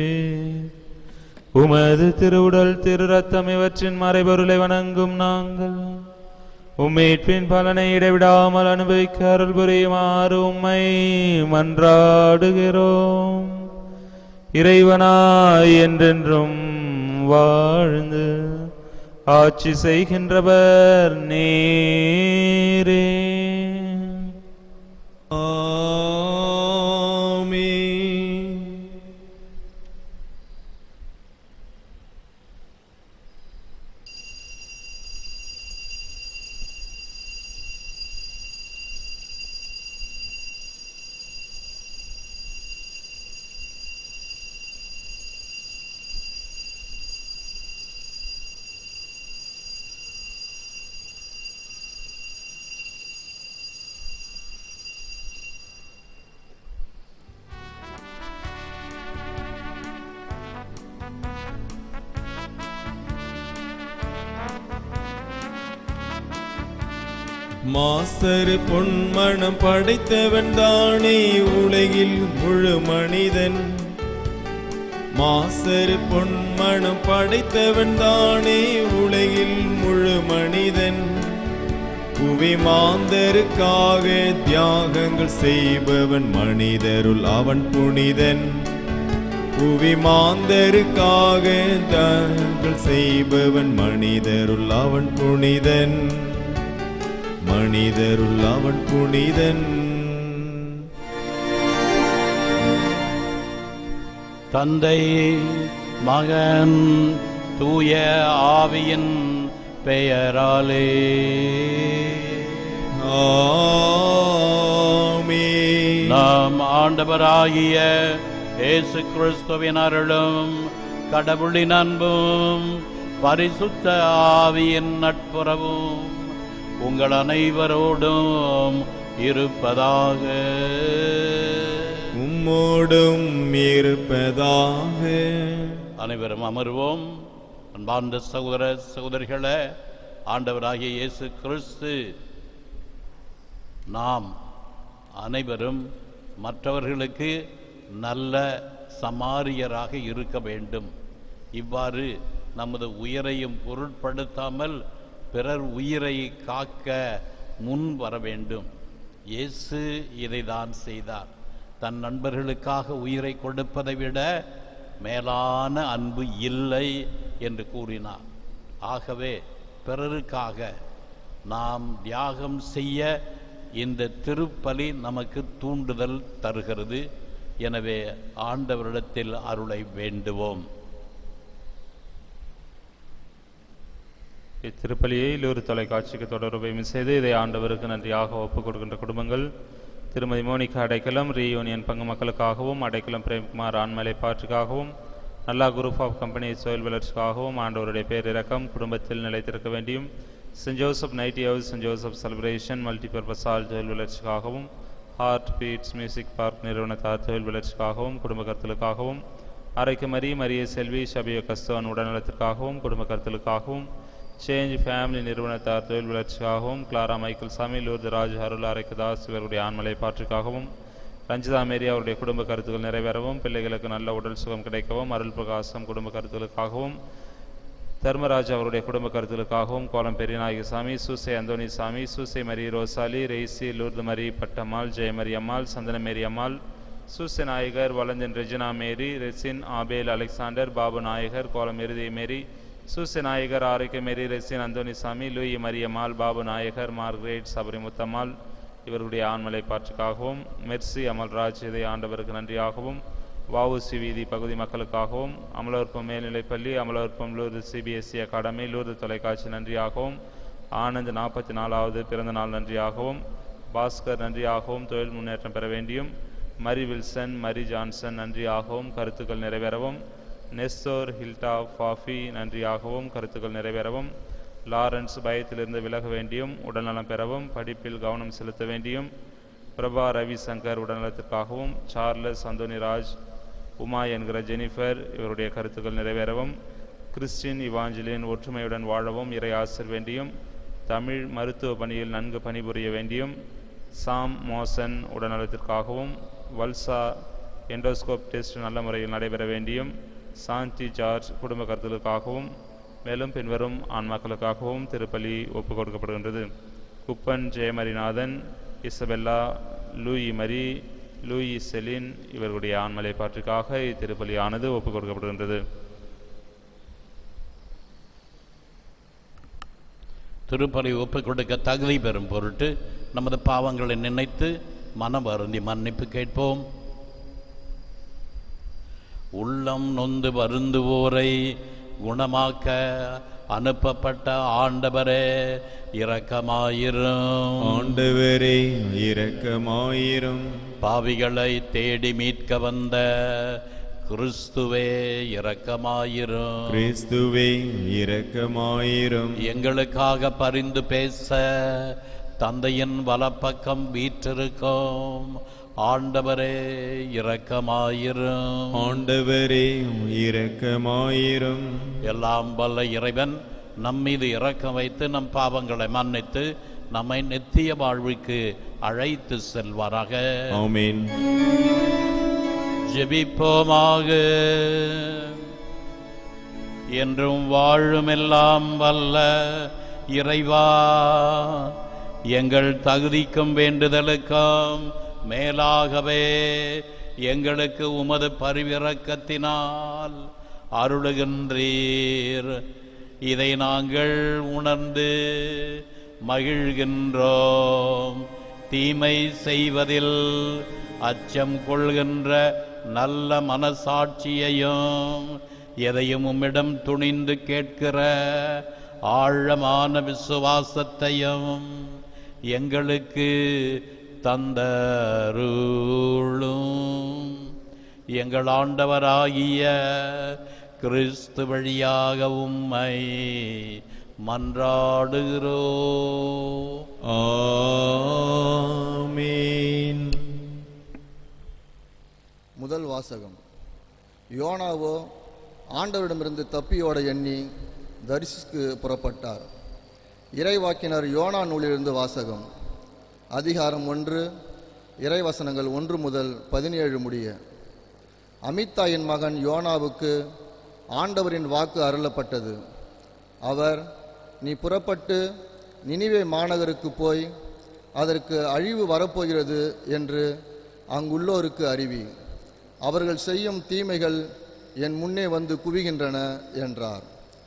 உமது திருவுடல் திரு ரத்தம் இவற்றின் மறைபொருளை வணங்கும் நாங்கள் உம்மீட்பின் பலனை இடைவிடாமல் அனுபவிக்க அருள் புரியுமாறு உம்மை மன்றாடுகிறோம் இறைவனாய் என்றென்றும் வாழ்ந்து ஆட்சி செய்கின்றவர் நீரே ஆமென் மாசரு பொன்மணம் படைத்தவன் தானே உலகில் முழு மனிதன் மாசரு பொன்மணம் படைத்தவன் தானே உலகில் முழு மனிதன் புவி மாந்தருக்காக தியாகங்கள் செய்பவன் மனிதருள் அவன் புனிதன் புவி மாந்தருக்காக தியாகங்கள் செய்பவன் மனிதருள் அவன் புனிதன் மனிதருள் அவன் புனிதன் தந்தை மகன் தூய ஆவியின் பெயராலே ஆமென். நாம் ஆண்டவராகிய இயேசு கிறிஸ்துவின் அருளும் கடவுளின் அன்பும் பரிசுத்த ஆவியின் நட்புறவும் உங்கள் அனைவரோடும் இருப்பதாக உம்மோடும் இருப்பதாக அனைவரும் அமர்வோம் அன்பார்ந்த சகோதர சகோதரிகளே ஆண்டவராகிய இயேசு கிறிஸ்து நாம் அனைவரும் மற்றவர்களுக்கு நல்ல சமாரியராக இருக்க வேண்டும் இவ்வாறு நமது உயிரையும் பொருட்படுத்தாமல் பிறர் உயிரை காக்க முன் வர வேண்டும் இயேசு இதைதான் செய்தார் தன் நண்பர்களுக்காக உயிரை கொடுப்பதை விட மேலான அன்பு இல்லை என்று கூறினார் ஆகவே பிறருக்காக நாம் தியாகம் செய்ய இந்த திருப்பலி நமக்கு தூண்டுதல் தருகிறது எனவே ஆண்டவரிடத்தில் அருளை வேண்டுவோம் இத்திருப்பலியை ஒரு தொலைக்காட்சிக்கு தொடர்பு செய்து இதை ஆண்டவருக்கு நன்றியாக ஒப்புக் கொடுக்கின்ற குடும்பங்கள் திருமதி மோனிகா அடைக்கலம் ரீயூனியன் பங்கு மக்களுக்காகவும் அடைக்கலம் பிரேம்குமார் ஆண்மலை பாற்றுக்காகவும் நல்லா குரூப் ஆஃப் கம்பெனி தொழில் வளர்ச்சிக்காகவும் ஆண்டவருடைய பேரிரக்கம் குடும்பத்தில் நிலைத்திருக்க வேண்டியும் saint Joseph nighty house saint Joseph celebration multipurpose hall தொழில் வளர்ச்சிக்காகவும் ஹார்ட் பீட்ஸ் மியூசிக் பார்க் நிறுவனத்தார் தொழில் வளர்ச்சிக்காகவும் குடும்ப கருத்தலுக்காகவும் அரைக்கு மரி மரிய செல்வி ஷபிய கஸ்தவன் உடல்நலத்திற்காகவும் குடும்ப கருத்தலுக்காகவும் சேஞ்ச் ஃபேமிலி நிறுவனத்தார் தொழில் வளர்ச்சிக்காகவும் கிளாரா மைக்கேல் சாமி லூர்து ராஜ் அருள் அரைக்கதாஸ் இவருடைய ஆண்மலை பாற்றுக்காகவும் ரஞ்சிதா மேரி அவருடைய குடும்ப கருத்துக்கள் நிறைவேறவும் பிள்ளைகளுக்கு நல்ல உடல் சுகம் கிடைக்கவும் அருள் பிரகாசம் குடும்ப கருத்துக்களுக்காகவும் தர்மராஜ் அவருடைய குடும்ப கருத்துக்களுக்காகவும் கோலம் பெரியநாயகி சாமி சூசை அந்தோணி சாமி சூசை மரி ரோசாலி ரெய்சி லூர்து மரி பட்டம்மாள் ஜெயமரி அம்மாள் சந்தனமேரி அம்மாள் சூசை நாயகர் வளந்தன் ரெஜினா மேரி ரெசின் ஆபேல் அலெக்சாண்டர் பாபு நாயகர் கோலம் இறுதி மேரி சூசை நாயகர் ஆரோக்கிய மேரி ரெசின் அந்தோணி சாமி லூயி மரியம்மாள் பாபு நாயகர் மார்க்ரேட் சபரி முத்தம்மாள் இவர்களுடைய ஆண்மலை பாற்றுக்காகவும் மெர்சி அமல்ராஜ் இதை ஆண்டவருக்கு நன்றியாகவும் வஉசி வீதி பகுதி மக்களுக்காகவும் அமலோற்பம் மேல்நிலைப்பள்ளி அமலோற்பம் லூர்து சிபிஎஸ்இ அகாடமி லூர்து தொலைக்காட்சி நன்றியாகவும் ஆனந்த் நாற்பத்தி நாலாவது பிறந்த நாள் நன்றியாகவும் பாஸ்கர் நன்றியாகவும் தொழில் முன்னேற்றம் பெற வேண்டியும் மரி வில்சன் மரி ஜான்சன் நன்றியாகவும் கருத்துக்கள் நிறைவேறவும் நெஸ்தோர் ஹில்டா ஃபாஃபி நன்றியாகவும் கருத்துக்கள் நிறைவேறவும் லாரன்ஸ் பயத்திலிருந்து விலக வேண்டியும் உடல்நலம் பெறவும் படிப்பில் கவனம் செலுத்த வேண்டியும் பிரபா ரவிசங்கர் உடல்நலத்திற்காகவும் சார்லஸ் அந்தோனிராஜ் உமா என்கிற ஜெனிஃபர் இவருடைய கருத்துக்கள் நிறைவேறவும் கிறிஸ்டின் இவாஞ்சலின் ஒற்றுமையுடன் வாழவும் இறை ஆசிர் வேண்டியும் தமிழ் மருத்துவ பணியில் நன்கு பணிபுரிய வேண்டியும் சாம் மோசன் உடல்நலத்திற்காகவும் வல்சா எண்டோஸ்கோப் டெஸ்ட் நல்ல முறையில் நடைபெற வேண்டியும் சாந்தி ஜார்ஜ் குடும்ப கருத்துக்களுக்காகவும் மேலும் பின்வரும் ஆன்மாக்களுக்காகவும் திருப்பலி ஒப்புக் கொடுக்கப்படுகின்றது Kuppan Jayamarinathan Isabella Louis Mari Louis Celine இவர்களுடைய ஆண்மலை பாற்றுக்காக இத்திருப்பலியானது ஒப்புக் கொடுக்கப்படுகின்றது திருப்பலி ஒப்புக் கொடுக்க தகுதி பெறும் பொருட்டு நமது பாவங்களை நினைத்து மனம் வருந்தி மன்னிப்பு கேட்போம் உள்ளம் நொந்து வருந்துவோரை குணமாக்க அனுப்பப்பட்ட ஆண்டவரே இரக்கமாயிரும் ஆண்டவரே இரக்கமாயிரும் பாவிகளை தேடி மீட்க வந்த கிறிஸ்துவே இரக்கமாயிரும் கிறிஸ்துவே இரக்கமாயிரும் எங்களுக்காக பரிந்து பேச தந்தையின் வலப்பக்கம் வீற்றிருக்கும் ஆண்டவரே இரக்கமாயிரும் ஆண்டவரே இரக்கமாயிரும் எல்லாம் வல்ல இறைவன் நம்மீது இரக்கம் வைத்து நம் பாவங்களை மன்னித்து நம்மை நித்திய வாழ்வுக்கு அழைத்து செல்வாராக ஆமென் ஜெபிப்போமாக என்றும் வாழுமெல்லாம் வல்ல இறைவா எங்கள் தகுதிக்கும் வேண்டுதலுக்கும் மேலாகவே எங்களுக்கு உமது பரிவிறக்கத்தினால் அருளுகின்றீர் இதை நாங்கள் உணர்ந்து மகிழ்கின்றோம் தீமை செய்வதில் அச்சம் கொள்கின்ற நல்ல மனசாட்சியையும் எதையும் உம்மிடம் துணிந்து கேட்கிற ஆழமான விசுவாசத்தையும் எங்களுக்கு தந்தருளும் எங்கள் ஆண்டவராகிய கிறிஸ்து வழியாக உம்மை மன்றாடுகிறோ ஆமென் முதல் வாசகம் யோனாவோ ஆண்டவரிடமிருந்து தப்பியோட எண்ணி தரிசிக்கு புறப்பட்டார் இறைவாக்கினர் யோனா நூலிலிருந்து வாசகம் அதிகாரம் ஒன்று இறைவசனங்கள் ஒன்று முதல் பதினேழு முடிய அமித்தாயின் மகன் யோனாவுக்கு ஆண்டவரின் வாக்கு அருளப்பட்டது அவர் நீ புறப்பட்டு நினிவே மாநகருக்கு போய் அதற்கு அழிவு வரப்போகிறது என்று அங்குள்ளோருக்கு அறிவி அவர்கள் செய்யும் தீமைகள் என் முன்னே வந்து குவிகின்றன என்றார்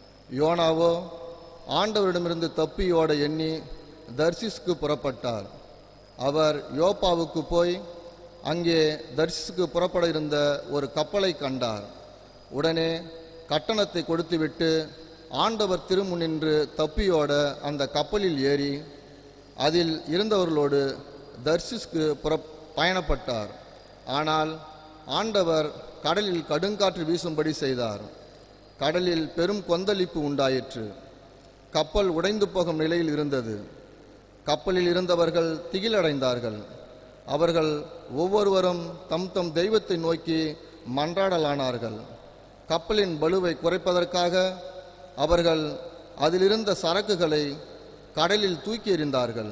யோனாவோ ஆண்டவரிடமிருந்து தப்பியோட எண்ணி தர்சிஸ்க்கு புறப்பட்டார் அவர் யோப்பாவுக்கு போய் அங்கே தர்சிஸ்க்கு புறப்பட இருந்த ஒரு கப்பலை கண்டார் உடனே கட்டணத்தை கொடுத்துவிட்டு ஆண்டவர் திருமுன்னின்று தப்பியோட அந்த கப்பலில் ஏறி அதில் இருந்தவர்களோடு தர்சிஸ்க்கு புற பயணப்பட்டார் ஆனால் ஆண்டவர் கடலில் கடுங்காற்று வீசும்படி செய்தார் கடலில் பெரும் கொந்தளிப்பு உண்டாயிற்று கப்பல் உடைந்து போகும் நிலையில் இருந்தது கப்பலில் இருந்தவர்கள் திகிலடைந்தார்கள் அவர்கள் ஒவ்வொருவரும் தம் தம் தெய்வத்தை நோக்கி மன்றாடலானார்கள் கப்பலின் பலுவை குறைப்பதற்காக அவர்கள் அதிலிருந்த சரக்குகளை கடலில் தூக்கி எறிந்தார்கள்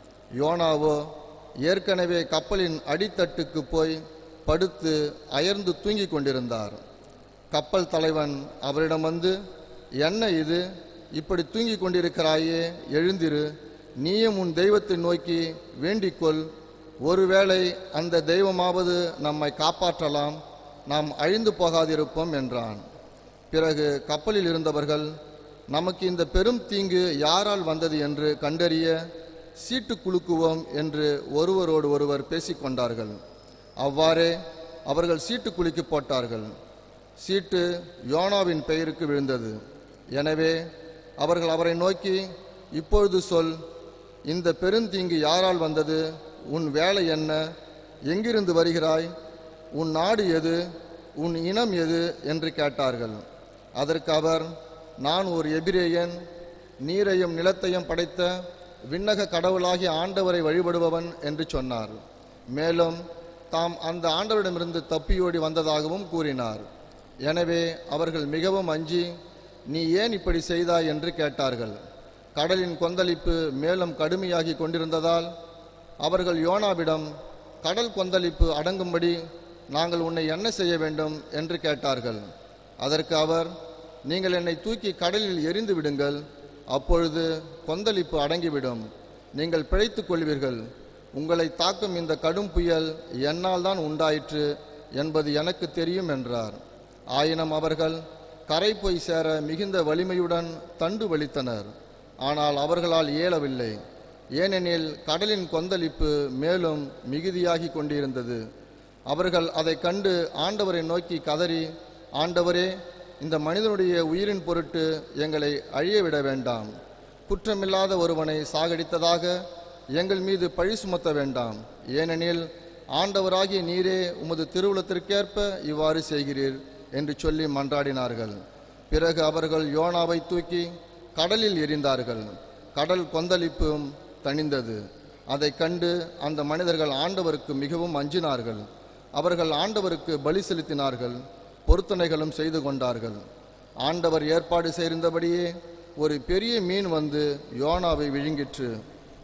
யோனாவோ ஏற்கனவே கப்பலின் அடித்தட்டுக்கு போய் படுத்து அயர்ந்து தூங்கிக் கொண்டிருந்தார் கப்பல் தலைவன் அவரிடம் வந்து என்ன இது இப்படி தூங்கிக் கொண்டிருக்கிறாயே எழுந்திரு நீயும் உன் தெய்வத்தை நோக்கி வேண்டிக்கொள் ஒருவேளை அந்த தெய்வமாவது நம்மை காப்பாற்றலாம் நாம் அழிந்து போகாதிருப்போம் என்றான் பிறகு கப்பலில் இருந்தவர்கள் நமக்கு இந்த பெரும் தீங்கு யாரால் வந்தது என்று கண்டறிய சீட்டு குலுக்குவோம் என்று ஒருவரோடு ஒருவர் பேசிக்கொண்டார்கள் அவ்வாறே அவர்கள் சீட்டு குலுக்கி போட்டார்கள் சீட்டு யோனாவின் பெயருக்கு விழுந்தது எனவே அவர்கள் அவரை நோக்கி இப்பொழுது சொல் இந்த பெருந்தீங்கு யாரால் வந்தது உன் வேலை என்ன எங்கிருந்து வருகிறாய் உன் நாடு எது உன் இனம் எது என்று கேட்டார்கள் அதற்கு அவர் நான் ஒரு எபிரேயன் நீரையும் நிலத்தையும் படைத்த விண்ணக கடவுளாகிய ஆண்டவரை வழிபடுபவன் என்று சொன்னார் மேலும் தாம் அந்த ஆண்டவரிடமிருந்து தப்பியோடி வந்ததாகவும் கூறினார் எனவே அவர்கள் மிகவும் அஞ்சி நீ ஏன் இப்படி செய்தாய் என்று கேட்டார்கள் கடலின் கொந்தளிப்பு மேலும் கடுமையாகி கொண்டிருந்ததால் அவர்கள் யோனாவிடம் கடல் கொந்தளிப்பு அடங்கும்படி நாங்கள் உன்னை என்ன செய்ய வேண்டும் என்று கேட்டார்கள் அதற்கு அவர் நீங்கள் என்னை தூக்கி கடலில் எறிந்து விடுங்கள் அப்பொழுது கொந்தளிப்பு அடங்கிவிடும் நீங்கள் பிழைத்துக் கொள்வீர்கள் உங்களை தாக்கும் இந்த கடும் புயல் என்னால் தான் உண்டாயிற்று என்பது எனக்கு தெரியும் என்றார் ஆயினும் அவர்கள் கரை போய் சேர மிகுந்த வலிமையுடன் தண்டு வலித்தனர் ஆனால் அவர்களால் இயலவில்லை ஏனெனில் கடலின் கொந்தளிப்பு மேலும் மிகுதியாகி கொண்டிருந்தது அவர்கள் அதைக் கண்டு ஆண்டவரை நோக்கி கதறி ஆண்டவரே இந்த மனிதனுடைய உயிரின் பொருட்டு எங்களை அழிய விட வேண்டாம் குற்றமில்லாத ஒருவனை சாகடித்ததாக எங்கள் மீது பழி சுமத்த வேண்டாம் ஏனெனில் ஆண்டவராகிய நீரே உமது திருவுளத்திற்கேற்ப இவ்வாறு செய்கிறீர் என்று சொல்லி மன்றாடினார்கள் பிறகு அவர்கள் யோனாவை தூக்கி கடலில் எறிந்தார்கள் கடல் கொந்தளிப்பும் தணிந்தது அதைக் கண்டு அந்த மனிதர்கள் ஆண்டவருக்கு மிகவும் அஞ்சினார்கள் அவர்கள் ஆண்டவருக்கு பலி செலுத்தினார்கள் பொருத்தனைகளும் செய்து கொண்டார்கள் ஆண்டவர் ஏற்பாடு செய்திருந்தபடியே ஒரு பெரிய மீன் வந்து யோனாவை விழுங்கிற்று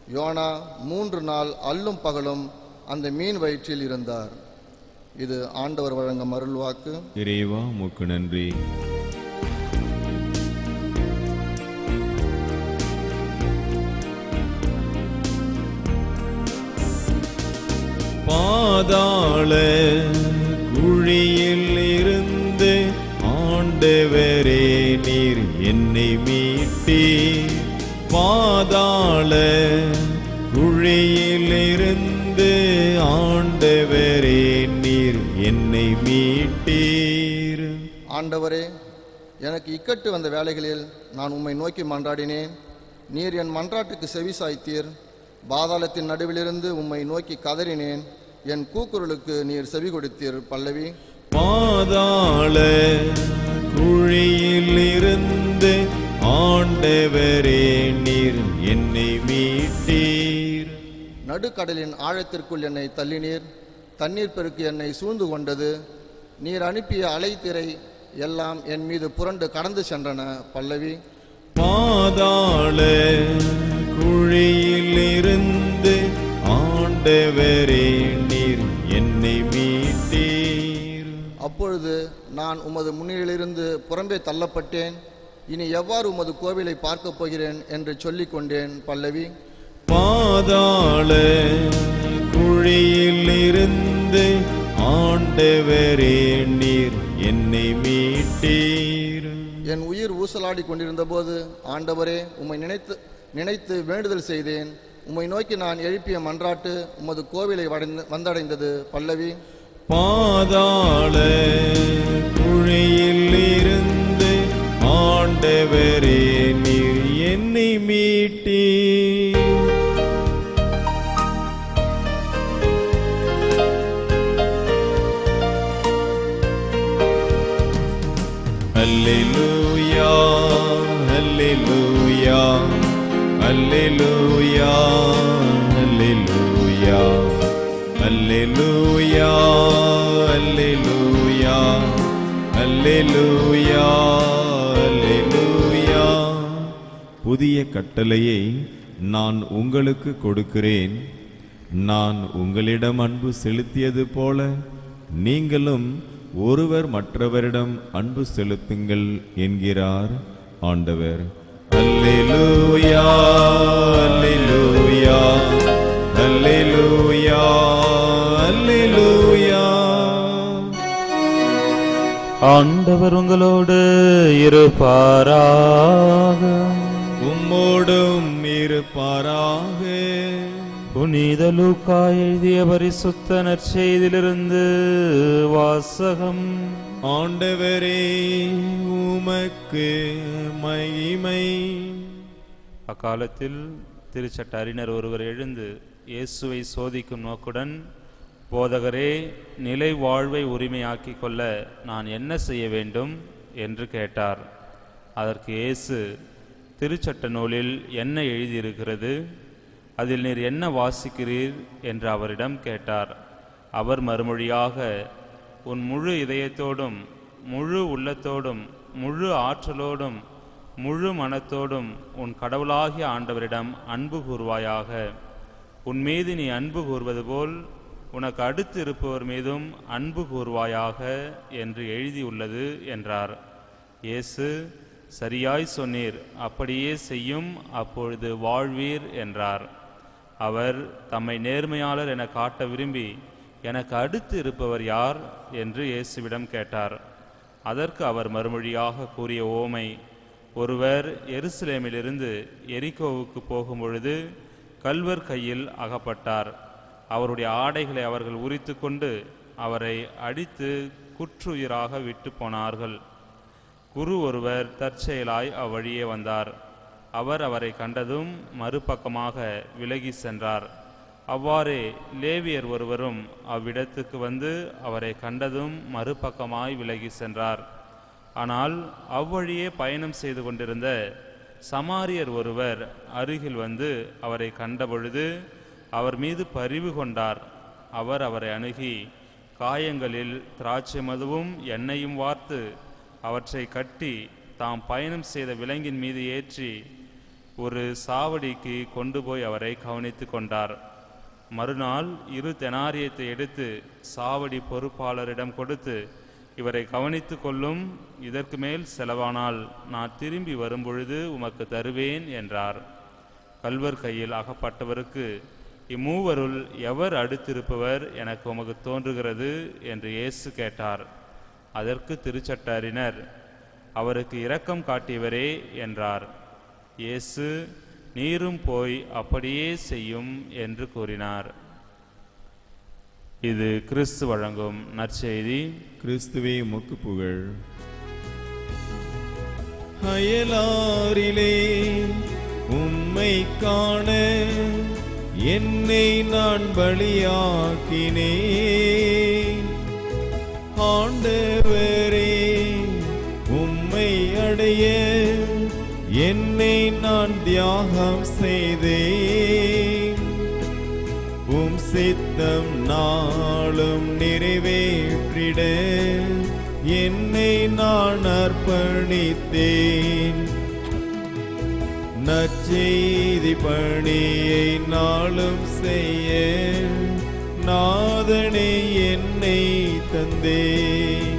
யோனா மூன்று நாள் அல்லும் பகலும் அந்த மீன் வயிற்றில் இருந்தார் இது ஆண்டவர் வழங்கும் அருள்வாக்கு இறைவா உமக்கு நன்றி பாதாள குழியில் இருந்து ஆண்டவரே நீர் என்னை மீட்டீர் பாதாள குழியில் இருந்து ஆண்டவரே நீர் என்னை மீட்டீர் ஆண்டவரே எனக்கு இக்கட்டு வந்த வேளைகளில் நான் உம்மை நோக்கி மன்றாடினேன் நீர் என் மன்றாட்டுக்கு செவி சாய்த்தீர் பாதாளத்தின் நடுவிலிருந்து உம்மை நோக்கி கதறினேன் என் கூக்குரலுக்கு நீர் செவி கொடுத்தீர் பல்லவி பாதாள குழியில் இருந்து ஆண்டவரே நீர் என்னை மீட்டீர் நடுக்கடலின் ஆழத்திற்குள் என்னை தள்ளினீர் தண்ணீர் பெருக்கு என்னை சூழ்ந்து கொண்டது நீர் அனுப்பிய அலைத்திரை எல்லாம் என் மீது புரண்டு கடந்து சென்றன பல்லவி பாதாள குழியில் இருந்து ஆண்டவரே நீர் என்னை மீட்டீர் அப்பொழுது நான் உமது முன்னிலிருந்து புறம்பே தள்ளப்பட்டேன் இனி எவ்வாறு உமது கோவிலை பார்க்கப் போகிறேன் என்று சொல்லிக் கொண்டேன் பல்லவி பாதாள குழியில் இருந்து ஆண்டவரே நீர் என்னை மீட்டீர் என் உயிர் ஊசலாடி கொண்டிருந்தபோது ஆண்டவரே உம்மை நினைத்து நினைத்து வேண்டுதல் செய்தேன் உம்மை நோக்கி நான் எழுப்பிய மன்றாட்டு உமது கோவிலை வடைந்து- வந்தடைந்தது பல்லவி பாதாள குழியில் இருந்து ஆண்டவரே நீர் என்னை மீட்டீர் அல்லேலூயா அல்லேலூயா அல்லேலூயா அல்லேலூயா அல்லேலூயா அல்லேலூயா அல்லேலூயா அல்லேலூயா புதிய கட்டளையை நான் உங்களுக்கு கொடுக்கிறேன் நான் உங்களிடம் அன்பு செலுத்தியது போல நீங்களும் ஒருவர் மற்றவரிடம் அன்பு செலுத்துங்கள் என்கிறார் ஆண்டவர் அல்லேலூயா அல்லேலூயா அல்லேலூயா அல்லேலூயா ஆண்டவர் உங்களோடு இருப்பாராக உம்மோடும் இருப்பாராக புனித லூக்கா எழுதிய பரிசுத்த நற்செய்திலிருந்து வாசகம் ஆண்டவரே உமக்கு மகிமை அக்காலத்தில் திருச்சட்ட அறிஞர் ஒருவர் எழுந்து இயேசுவை சோதிக்கும் நோக்குடன் போதகரே நிலை வாழ்வை உரிமையாக்கிக் கொள்ள நான் என்ன செய்ய வேண்டும் என்று கேட்டார் அதற்கு இயேசு திருச்சட்ட நூலில் என்ன எழுதியிருக்கிறது அதில் நீர் என்ன வாசிக்கிறீர் என்று அவரிடம் கேட்டார் அவர் மறுமொழியாக உன் முழு இதயத்தோடும் முழு உள்ளத்தோடும் முழு ஆற்றலோடும் முழு மனத்தோடும் உன் கடவுளாகிய ஆண்டவரிடம் அன்பு கூர்வாயாக உன் மீது நீ அன்பு கூர்வது போல் உனக்கு அடுத்து இருப்பவர் மீதும் அன்பு கூர்வாயாக என்று எழுதியுள்ளது என்றார் இயேசு சரியாய் சொன்னீர் அப்படியே செய்யும் அப்பொழுது வாழ்வீர் என்றார் அவர் தம்மை நேர்மையாளர் என காட்ட விரும்பி எனக்கு அடுத்து இருப்பவர் யார் என்று இயேசுவிடம் கேட்டார் அதற்கு அவர் மறுமொழியாக கூறிய ஓமை ஒருவர் எருசலேமிலிருந்து எரிகோவுக்கு போகும் பொழுது கல்வர் கையில் அகப்பட்டார் அவருடைய ஆடைகளை அவர்கள் உரித்து கொண்டு அவரை அடித்து குற்றுயிராக விட்டு போனார்கள் குரு ஒருவர் தற்செயலாய் அவ்வழியே வந்தார் அவர் அவரை கண்டதும் மறுபக்கமாக விலகி சென்றார் அவ்வாறே லேவியர் ஒருவரும் அவ்விடத்துக்கு வந்து அவரை கண்டதும் மறுபக்கமாய் விலகி சென்றார் ஆனால் அவ்வழியே பயணம் செய்து கொண்டிருந்த சமாரியர் ஒருவர் அருகில் வந்து அவரை கண்டபொழுது அவர் மீது பரிவு கொண்டார் அவர் அவரை அணுகி காயங்களில் திராட்சை மதுவும் எண்ணெயும் வார்த்து அவற்றை கட்டி தாம் பயணம் செய்த விலங்கின் மீது ஏற்றி ஒரு சாவடிக்கு கொண்டு போய் அவரை கவனித்து கொண்டார் மறுநாள் இரு தெனாரியத்தை எடுத்து சாவடி பொறுப்பாளரிடம் கொடுத்து இவரை கவனித்து கொள்ளும் இதற்கு மேல் செலவானால் நான் திரும்பி வரும்பொழுது உமக்கு தருவேன் என்றார் கல்வர் கையில் அகப்பட்டவருக்கு இம்மூவருள் எவர் அடுத்திருப்பவர் எனக்கு உமக்கு தோன்றுகிறது என்று இயேசு கேட்டார் அதற்கு திருச்சட்டாரினர் அவருக்கு இரக்கம் காட்டியவரே என்றார் இயேசு நீரும் போய் அப்படியே செய்யும் என்று கூறினார் இது கிறிஸ்து வழங்கும் நற்செய்தி கிறிஸ்துவே உமக்கு புகழ் அயலாரிலே உம்மை காண என்னை நான் பலியாக்கினேன் ஆண்டவரே உம்மை அடைய என்னை நான் தியாகம் செய்தேன் உம் சித்தம் நாளும் நிறைவேற்றிட என்னை நான் அர்ப்பணித்தேன் நற்செய்தி பணியை நாளும் செய்ய நாதனே என்னை தந்தேன்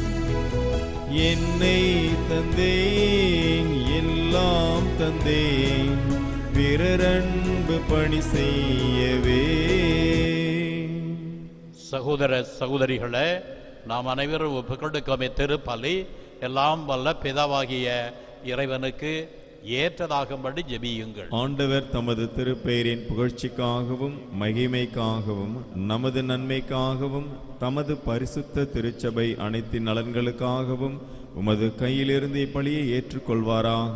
என்னை தந்தேன் எல்லாம் தந்தேன் பிறரன்பு பணி செய்யவே சகோதர சகோதரிகளே நாம் அனைவரும் ஒப்புக்கொடுக்கும் திருப்பலி எல்லாம் வல்ல பிதாவாகிய இறைவனுக்கு ஏற்றதாகும்படி ஜெபியுங்கள் ஆண்டவர் தமது திருப்பெயரின் புகழ்ச்சிக்காகவும் மகிமைக்காகவும் நமது நன்மைக்காகவும் தமது பரிசுத்த திருச்சபை அனைத்தின் நலன்களுக்காகவும் உமது கையிலிருந்து இப்பலியை ஏற்றுக்கொள்வாராக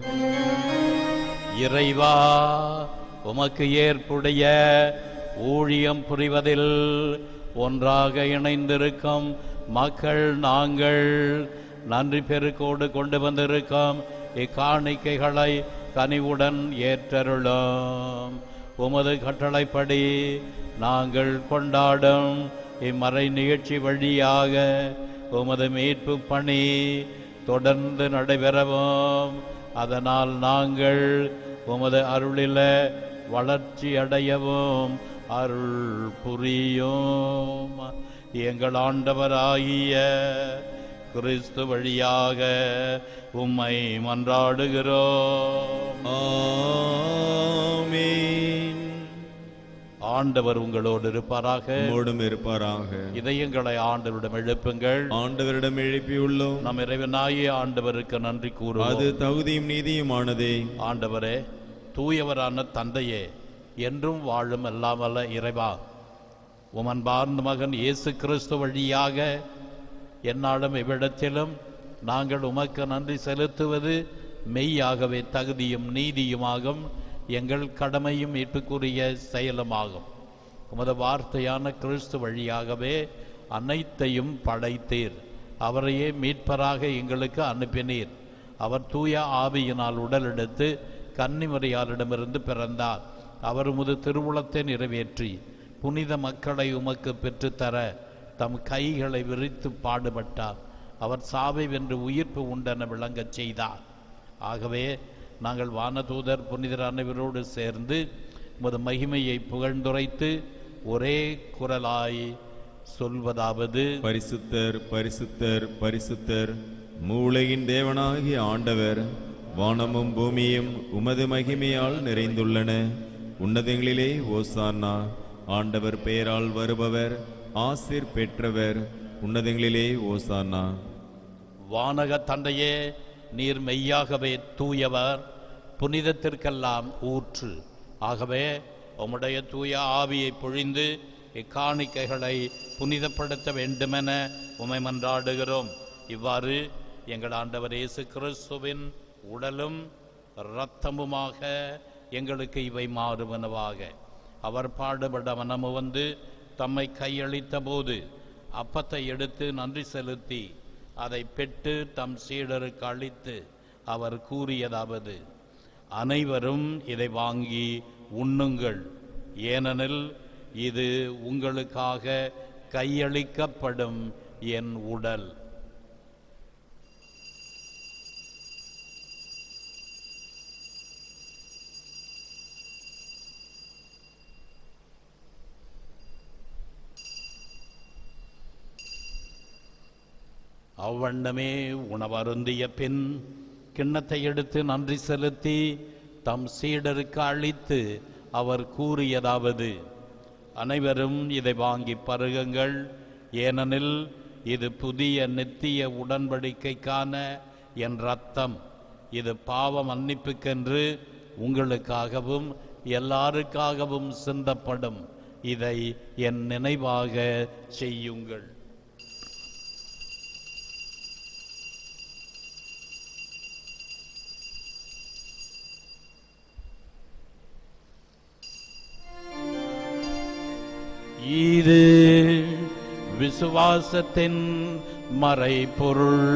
இறைவா உமக்கு ஏற்புடைய ஊழியம் புரிவதில் ஒன்றாக இணைந்திருக்கும் மக்கள் நாங்கள் நன்றி பெருக்கோடு கொண்டு வந்திருக்கும் இக்காணிக்கைகளை கனிவுடன் ஏற்றருளும் உமது கட்டளைப்படி நாங்கள் கொண்டாடும் இம்மறை நிகழ்ச்சி வழியாக உமது மீட்பு பணி தொடர்ந்து நடைபெறவும் அதனால் நாங்கள் உமது அருளில வளர்ச்சி அடையவும் அருள் புரியும் எங்கள் ஆண்டவராகிய கிறிஸ்து வழியாக உம்மை மன்றாடுகிறோம் ஆமென். ஆண்டவர் உங்களோடு இருப்பாராக உம்மோடும் இருப்பாராக இதயங்களை ஆண்டவரிடம் எழுப்புங்கள் ஆண்டவரிடம் எழுப்பியுள்ளோம் நம் இறைவனாகிய ஆண்டவருக்கு நன்றி அது கூறுவோம் தகுதியும் நீதியுமானதே ஆண்டவரே தூயவரான தந்தையே என்றும் வாழும் எல்லாமல்ல இறைவா உமன் பார்ந்த மகன் இயேசு கிறிஸ்து வழியாக என்னாலும் இவ்விடத்திலும் நாங்கள் உமக்கு நன்றி செலுத்துவது மெய்யாகவே தகுதியும் நீதியுமாகும் எங்கள் கடமையும் மீட்புக்குரிய செயலுமாகும் உமது வார்த்தையான கிறிஸ்து வழியாகவே அனைத்தையும் படைத்தீர் அவரையே மீட்பராக எங்களுக்கு அனுப்பினீர் அவர் தூய ஆவியினால் உடலெடுத்து கன்னிமரியாரிடமிருந்து பிறந்தார் அவர் உமது திருவுளத்தை நிறைவேற்றி புனித மக்களை உமக்கு பெற்றுத்தர தம் கைகளை விரித்து பாடுபட்டார் அவர் சாவை வென்று உயிர்ப்பு உண்டென விளங்கச் செய்தார் ஆகவே நாங்கள் வானதூதர் புனிதர் அனைவரோடு சேர்ந்து உமது மகிமையை புகழ்ந்துரைத்து ஒரே குரலாய் சொல்வதாவது பரிசுத்தர் பரிசுத்தர் பரிசுத்தர் மூளையின் தேவனாகிய ஆண்டவர் வானமும் பூமியும் உமது மகிமையால் நிறைந்துள்ளன உன்னதங்களிலே ஓசானா ஆண்டவர் பெயரால் வருபவர் ஆசிர் பெற்றவர் உன்னதங்களிலே ஓசானா வானக தந்தையே நீர் மெய்யாகவே தூயவர் புனிதத்திற்கெல்லாம் ஊற்று ஆகவே உம்முடைய தூய ஆவியை பொழிந்து இக்காணிக்கைகளை புனிதப்படுத்த வேண்டுமென உமை மன்றாடுகிறோம் இவ்வாறு எங்கள் ஆண்டவர் இயேசு கிறிஸ்துவின் உடலும் இரத்தமுமாக எங்களுக்கு இவை மாறுவனவாக அவர் பாடுபட மனமு வந்து தம்மை கையளித்த போது அப்பத்தை எடுத்து நன்றி செலுத்தி அதை பெற்று தம் சீடருக்கு அளித்து அவர் கூறியதாவது அனைவரும் இதை வாங்கி உண்ணுங்கள் ஏனெனில் இது உங்களுக்காக கையளிக்கப்படும் என் உடல் அவ்வண்ணமே உணவருந்திய பின் கிண்ணத்தை எடுத்து நன்றி செலுத்தி தம் சீடருக்கு அளித்து அவர் கூறியதாவது அனைவரும் இதை வாங்கி பருகுங்கள் ஏனெனில் இது புதிய நித்திய உடன்படிக்கைக்கான என் ரத்தம் இது பாவ மன்னிப்புக்கென்று உங்களுக்காகவும் எல்லாருக்காகவும் சிந்தப்படும் இதை என் நினைவாக செய்யுங்கள் இது விசுவாசத்தின் மறைபொருள்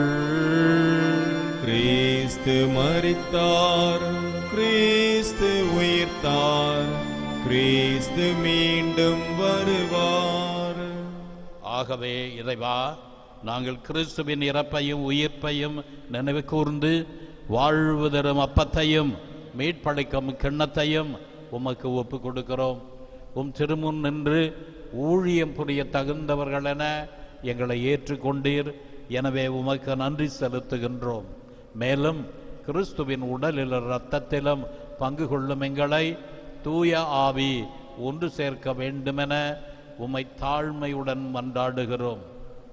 கிறிஸ்து மரித்தார் கிறிஸ்து உயிர்த்தார் கிறிஸ்து மீண்டும் வருவார் ஆகவே இறைவா நாங்கள் கிறிஸ்துவின் இறப்பையும் உயிர்ப்பையும் நினைவு கூர்ந்து வாழ்வு தரும் அப்பத்தையும் மீட்பளிக்கும் கிண்ணத்தையும் உமக்கு ஒப்பு கொடுக்கிறோம் உம் திருமுன் நின்று ஊழியம் புரிய தகுந்தவர்களென எங்களை ஏற்றுக்கொண்டீர் எனவே உமக்கு நன்றி செலுத்துகின்றோம் மேலும் கிறிஸ்துவின் உடலில் இரத்தத்திலும் பங்கு கொள்ளும் எங்களை தூய ஆவி ஒன்று சேர்க்க வேண்டுமென உம்மை தாழ்மையுடன் மன்றாடுகிறோம்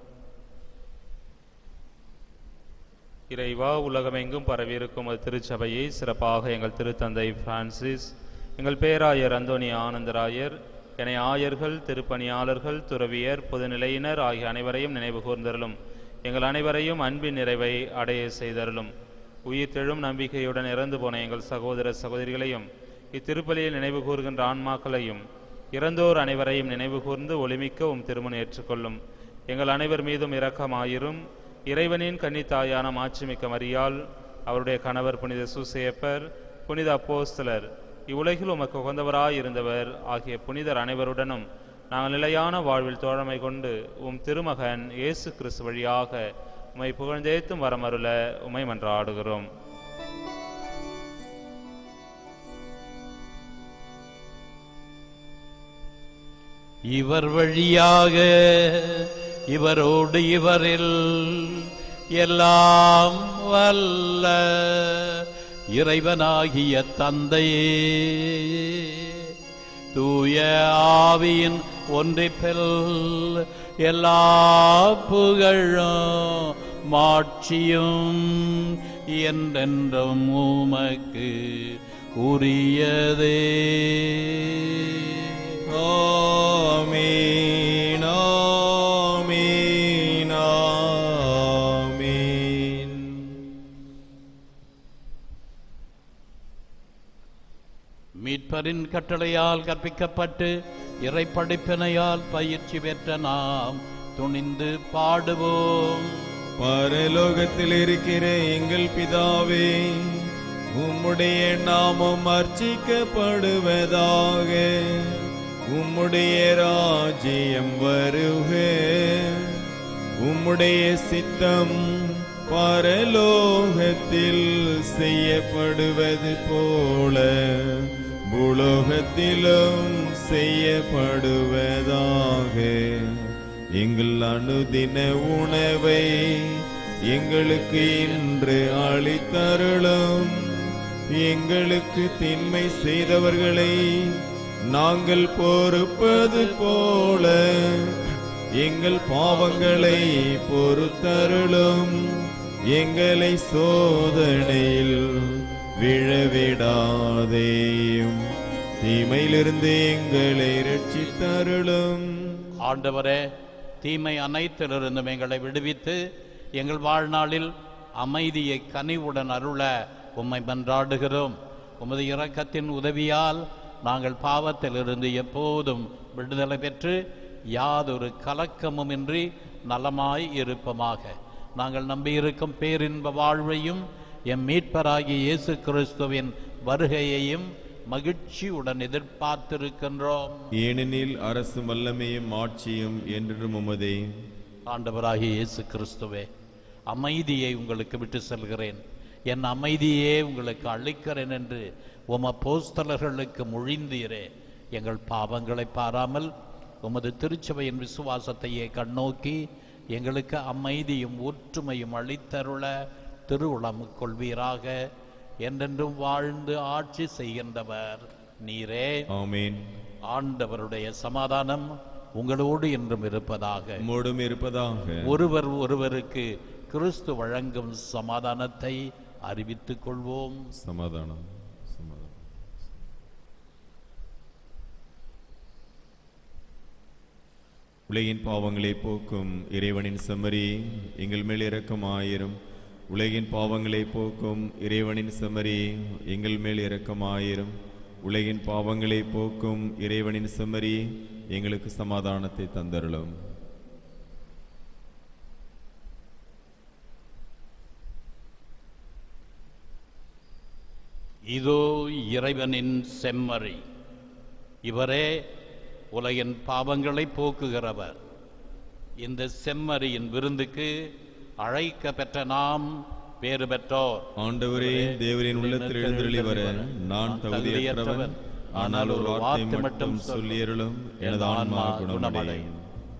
இறைவா உலகமெங்கும் பரவியிருக்கும் ஒரு திருச்சபையை சிறப்பாக எங்கள் திருத்தந்தை பிரான்சிஸ் எங்கள் பேராயர் அந்தோனி ஆனந்தராயர் என ஆயர்கள் திருப்பணியாளர்கள் துறவியர் பொதுநிலையினர் ஆகிய அனைவரையும் நினைவு கூர்ந்தருளும் எங்கள் அனைவரையும் அன்பின் நிறைவை அடைய செய்தருளும் உயிர்த்தெழும் நம்பிக்கையுடன் இறந்து போன எங்கள் சகோதர சகோதரிகளையும் இத்திருப்பலியில் நினைவு கூறுகின்ற ஆன்மாக்களையும் இறந்தோர் அனைவரையும் நினைவு கூர்ந்து ஒளிமிக்க உம் திருமணம் ஏற்றுக்கொள்ளும் எங்கள் அனைவர் மீதும் இரக்கமாயிரும் இறைவனின் கன்னித்தாயான மாட்சிமிக்க மரியாள் அவருடைய கணவர் புனித சூசையப்பர் புனித அப்போஸ்தலர் இவ்வுலகில் உமக்கு உகந்தவராய் இருந்தவர் ஆகிய புனிதர் அனைவருடனும் நாங்கள் நிலையான வாழ்வில் தோழமை கொண்டு உம் திருமகன் இயேசு கிறிஸ்து வழியாக உம்மை புகழ்ந்தேத்தும் வரமருள உம்மை மன்றாடுகிறோம் இவர் வழியாக இவரோடு இவரில் எல்லாம் வல்ல இறைவனாகிய தந்தையே தூய ஆவியின் ஒன்றிப்பில் எல்லா புகழும் மாட்சியும் என்றென்றும் உமக்கு உரியதே ஆமீன் ஆமீன் ஆமீன் மீட்பரின் கட்டளையால் கற்பிக்கப்பட்டு இறைப்படிப்பினையால் பயிற்சி பெற்ற நாம் துணிந்து பாடுவோம் பரலோகத்தில் இருக்கிற எங்கள் பிதாவே உம்முடைய நாமம் அர்ச்சிக்கப்படுவதாக உம்முடைய ராஜ்யம் வருக உம்முடைய சித்தம் பரலோகத்தில் செய்யப்படுவது போல பூலோகத்திலும் செய்யப்படுவதாக எங்கள் அனுதின உணவை எங்களுக்கு இன்று அளித்தருளும் எங்களுக்கு தின்மை செய்தவர்களை நாங்கள் பொறுப்பது போல எங்கள் பாவங்களை பொறுத்தருளும் எங்களை சோதனையில் விழவிடாதேயும் தீமையிலிருந்து எங்களை ரட்சித்தருளும் ஆண்டவரே தீமை அனைத்திலிருந்தும் எங்களை விடுவித்து எங்கள் வாழ்நாளில் அமைதியை கனிவுடன் அருள உம்மை மன்றாடுகிறோம் உமது இரக்கத்தின் உதவியால் நாங்கள் பாவத்திலிருந்து எப்போதும் விடுதலை பெற்று யாதொரு கலக்கமுமின்றி நலமாய் இருப்பமாக நாங்கள் நம்பியிருக்கும் பேரின்ப வாழ்வையும் எம் மீட்பராகிய இயேசு கிறிஸ்துவின் வருகையையும் மகிழ்ச்சியுடன் எதிர்பார்த்திருக்கின்றோம் ஏனெனில் அரசு வல்லமையும் ஆட்சியும் என்றும் உமதே ஆண்டவராகிய இயேசு கிறிஸ்துவே அமைதியை உங்களுக்கு விட்டு செல்கிறேன் என் அமைதியே உங்களுக்கு அளிக்கிறேன் என்று உம போஸ்தலர்களுக்கு மொழிந்தீரே எங்கள் பாவங்களை பாராமல் உமது திருச்சபையின் விசுவாசத்தையே கண்ணோக்கி எங்களுக்கு அமைதியும் ஒற்றுமையும் அளித்தருள திருவுளம் கொள்வீராக என்றென்றும் வாழ்ந்து ஆட்சி செய்கின்றவர் நீரே ஆமீன் ஆண்டவருடைய சமாதானம் உங்களோடு என்றும் இருப்பதாக உம்மோடும் இருப்பதாக ஒருவர் ஒருவருக்கு கிறிஸ்து வழங்கும் சமாதானத்தை அறிவித்துக் கொள்வோம் சமாதானம் சமாதானம் உலகின் பாவங்களை போக்கும் இறைவனின் செம்மறி எங்கள் மேல் இரக்கமாயிரும் உலகின் பாவங்களை போக்கும் இறைவனின் செம்மறி எங்கள் மேல் இரக்கமாயிரும் உலகின் பாவங்களை போக்கும் இறைவனின் செம்மறி எங்களுக்கு சமாதானத்தை தந்தருளும் இதோ இறைவனின் செம்மறி இவரே உலகின் பாவங்களை போக்குகிறவர் இந்த செம்மறியின் விருந்துக்கு அழைக்க பெற்ற நாம் பேறு பெற்றோர் ஆண்டவரே தேவரின் உள்ளத்தில் எழுந்தருளி வர நான் தகுதியற்றவன் ஆனால் ஒரு வார்த்தை மட்டும் சொல்லியருளும் எனது ஆன்மா குணமடையும்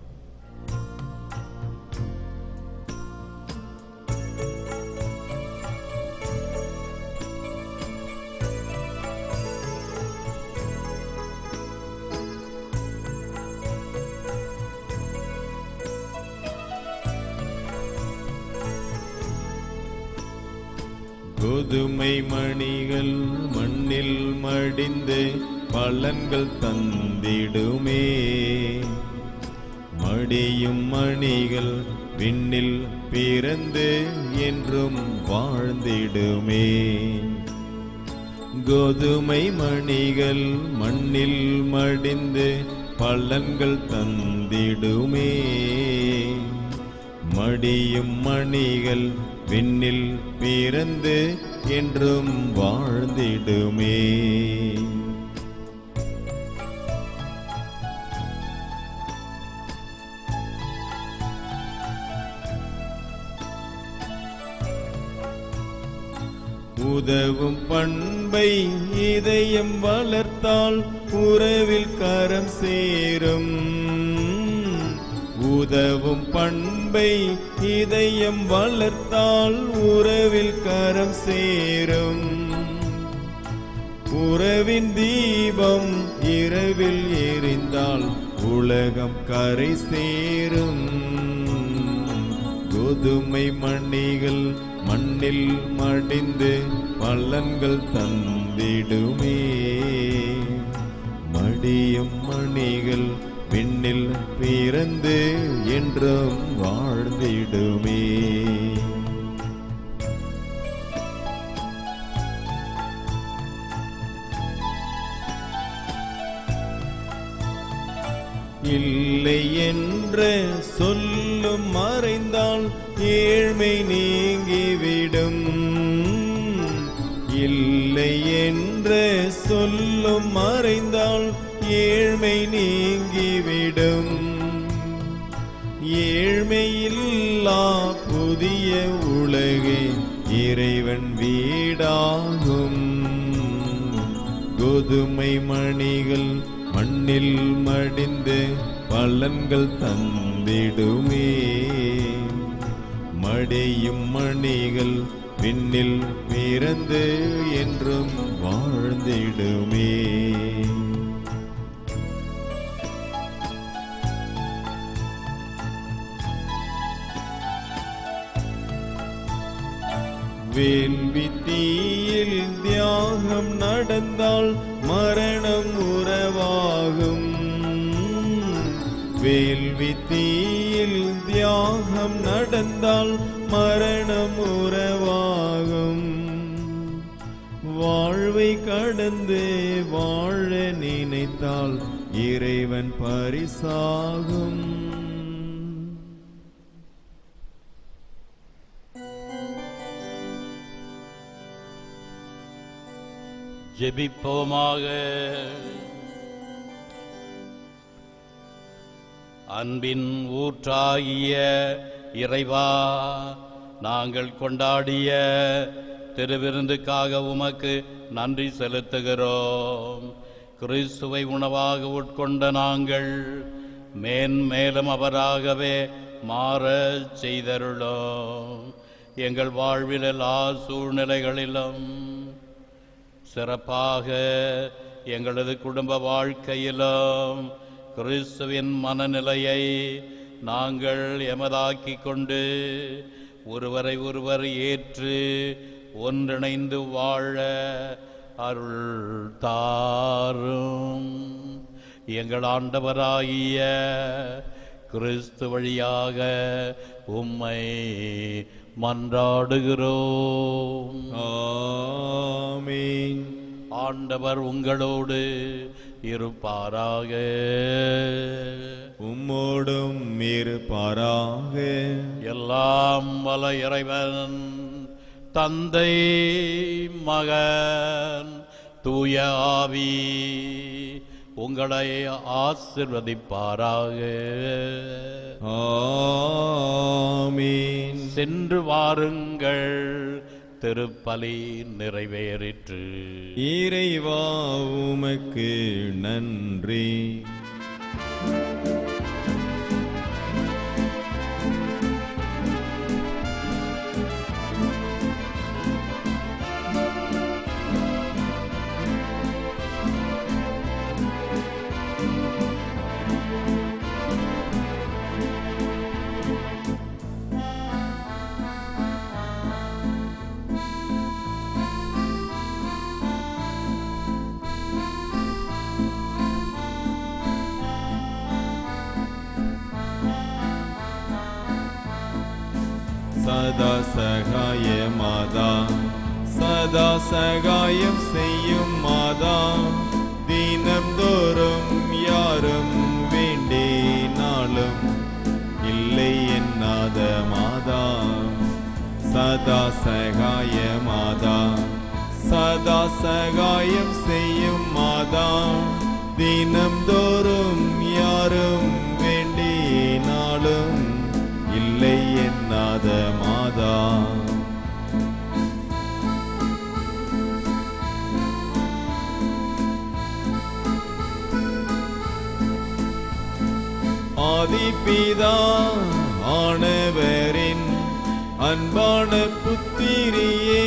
கோதுமை மணிகள் மண்ணில் மடிந்து பலன்கள் தந்திடுமே மடியும் மணிகள் விண்ணில் பிறந்து என்றும் வாழ்ந்திடுமே கோதுமை மணிகள் மண்ணில் மடிந்து பலன்கள் தந்திடுமே மடியும் மணிகள் விண்ணில் பிறந்து என்றும் வாழ்ந்திடுமே உதவும் பண்பை இதயம் வளர்த்தால் உறவில் கரம் சேரும் உதவும் பண்பை இதயம் வளர்த்தால் உறவில் கரம் சேரும் உறவின் தீபம் இரவில் எரிந்தால் உலகம் கரை சேரும் கோதுமை மணிகள் மண்ணில் மடிந்து பலன்கள் தந்திடுமே மடியும் மணிகள் விண்ணில் பிறந்து என்றும் வாழ்ந்திடுமே இல்லை என்ற சொல்லும் மறைந்தால் ஏழ்மை நீங்கிவிடும் இல்லை என்ற சொல்லும் மறைந்தால் ஏழ்மை நீங்கிவிடும் ஏழ்மையில்லா புதிய உலகே இறைவன் வீடாகும் கோதுமை மணிகள் மண்ணில் மடிந்து பலன்கள் தந்திடுமே மடியும் மணிகள் விண்ணில் பிறந்து என்றும் வாழ்ந்திடுமே வேள்வி தீயில் தியாகம் நடந்தால் மரணம் உறவாகும் வேள்வி தீயில் தியாகம் நடந்தால் மரணம் உறவாகும் வாழ்வை கடந்து வாழ நினைத்தால் இறைவன் பரிசாகும் ஜெபிப்போமாக அன்பின் ஊற்றாகிய இறைவா நாங்கள் கொண்டாடிய திருவிருந்துக்காக உமக்கு நன்றி செலுத்துகிறோம் கிறிஸ்துவை உணவாக உட்கொண்ட நாங்கள் மேன்மேலும் அவராகவே மாறச் செய்தருளோம் எங்கள் வாழ்வில் எல்லா சூழ்நிலைகளிலும் சிறப்பாக எங்களது குடும்ப வாழ்க்கையிலும் கிறிஸ்துவின் மனநிலையை நாங்கள் எமதாக்கிக் கொண்டு ஒருவரை ஒருவர் ஏற்று ஒன்றிணைந்து வாழ அருள் தாரும் எங்கள் ஆண்டவராகிய கிறிஸ்து வழியாக உம்மை மன்றாடுகிறோம் ஆமென் ஆண்டவர் உங்களோடு இருப்பாராக உம்மோடும் இருப்பாராக எல்லாம் வல இறைவன் தந்தை மகன் தூய ஆவி உங்களை ஆசிர்வதிப்பாராக ஆமென் சென்று வாருங்கள் திருப்பலி நிறைவேறிற்று இறைவா உமக்கு நன்றி சதா சகாய மாதா சதா சகாயம் செய்யும் மாதா தினம்தோறும் யாரும் வேண்டினாலும் இல்லை என்னாத மாதா சதா சகாய மாதா சதா சகாயம் செய்யும் மாதா தினம்தோறும் யாரும் வேண்டினாலும் இல்லை என்னாத மாதா ஆதிபிதா ஆனவரின் அன்பான புத்திரியே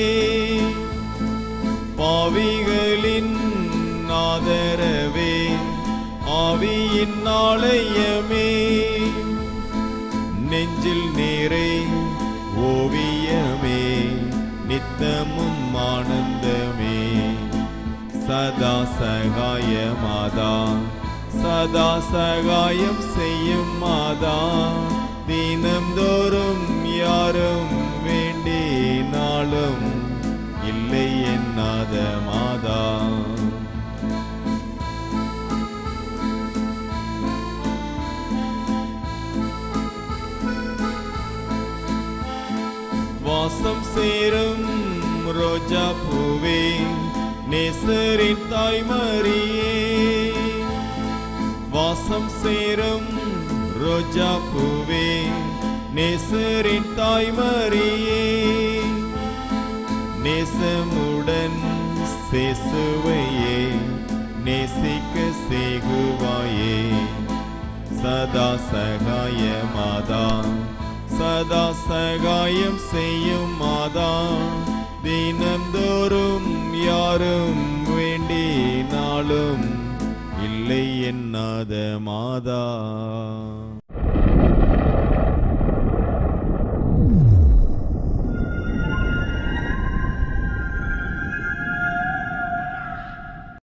பாவிகளின் ஆதரவே ஆவியின் ஆலயமே நெஞ்சில் நீரை ஓவியமே நித்தமும் ஆனந்தமே சதா சகாய மாதா சதா சகாயம் செய்யும் மாதா தினம்தோறும் யாரும் வேண்டினாலும் இல்லை என்னாத மாதா வாசம் சேரும் ரோஜா பூவே நேசரின் தாய்மரியே வாசம் சேரும் ரோஜா பூவே நேசரின் தாய்மரியே நேசமுடன் சேசுவையே நேசிக்க சேகுவாயே சதா சகாய மாதா சதா சகாயம் செய்யும் மாதா தினந்தோறும் யாரும் வேண்டினாலும் இல்லை என்னாத மாதா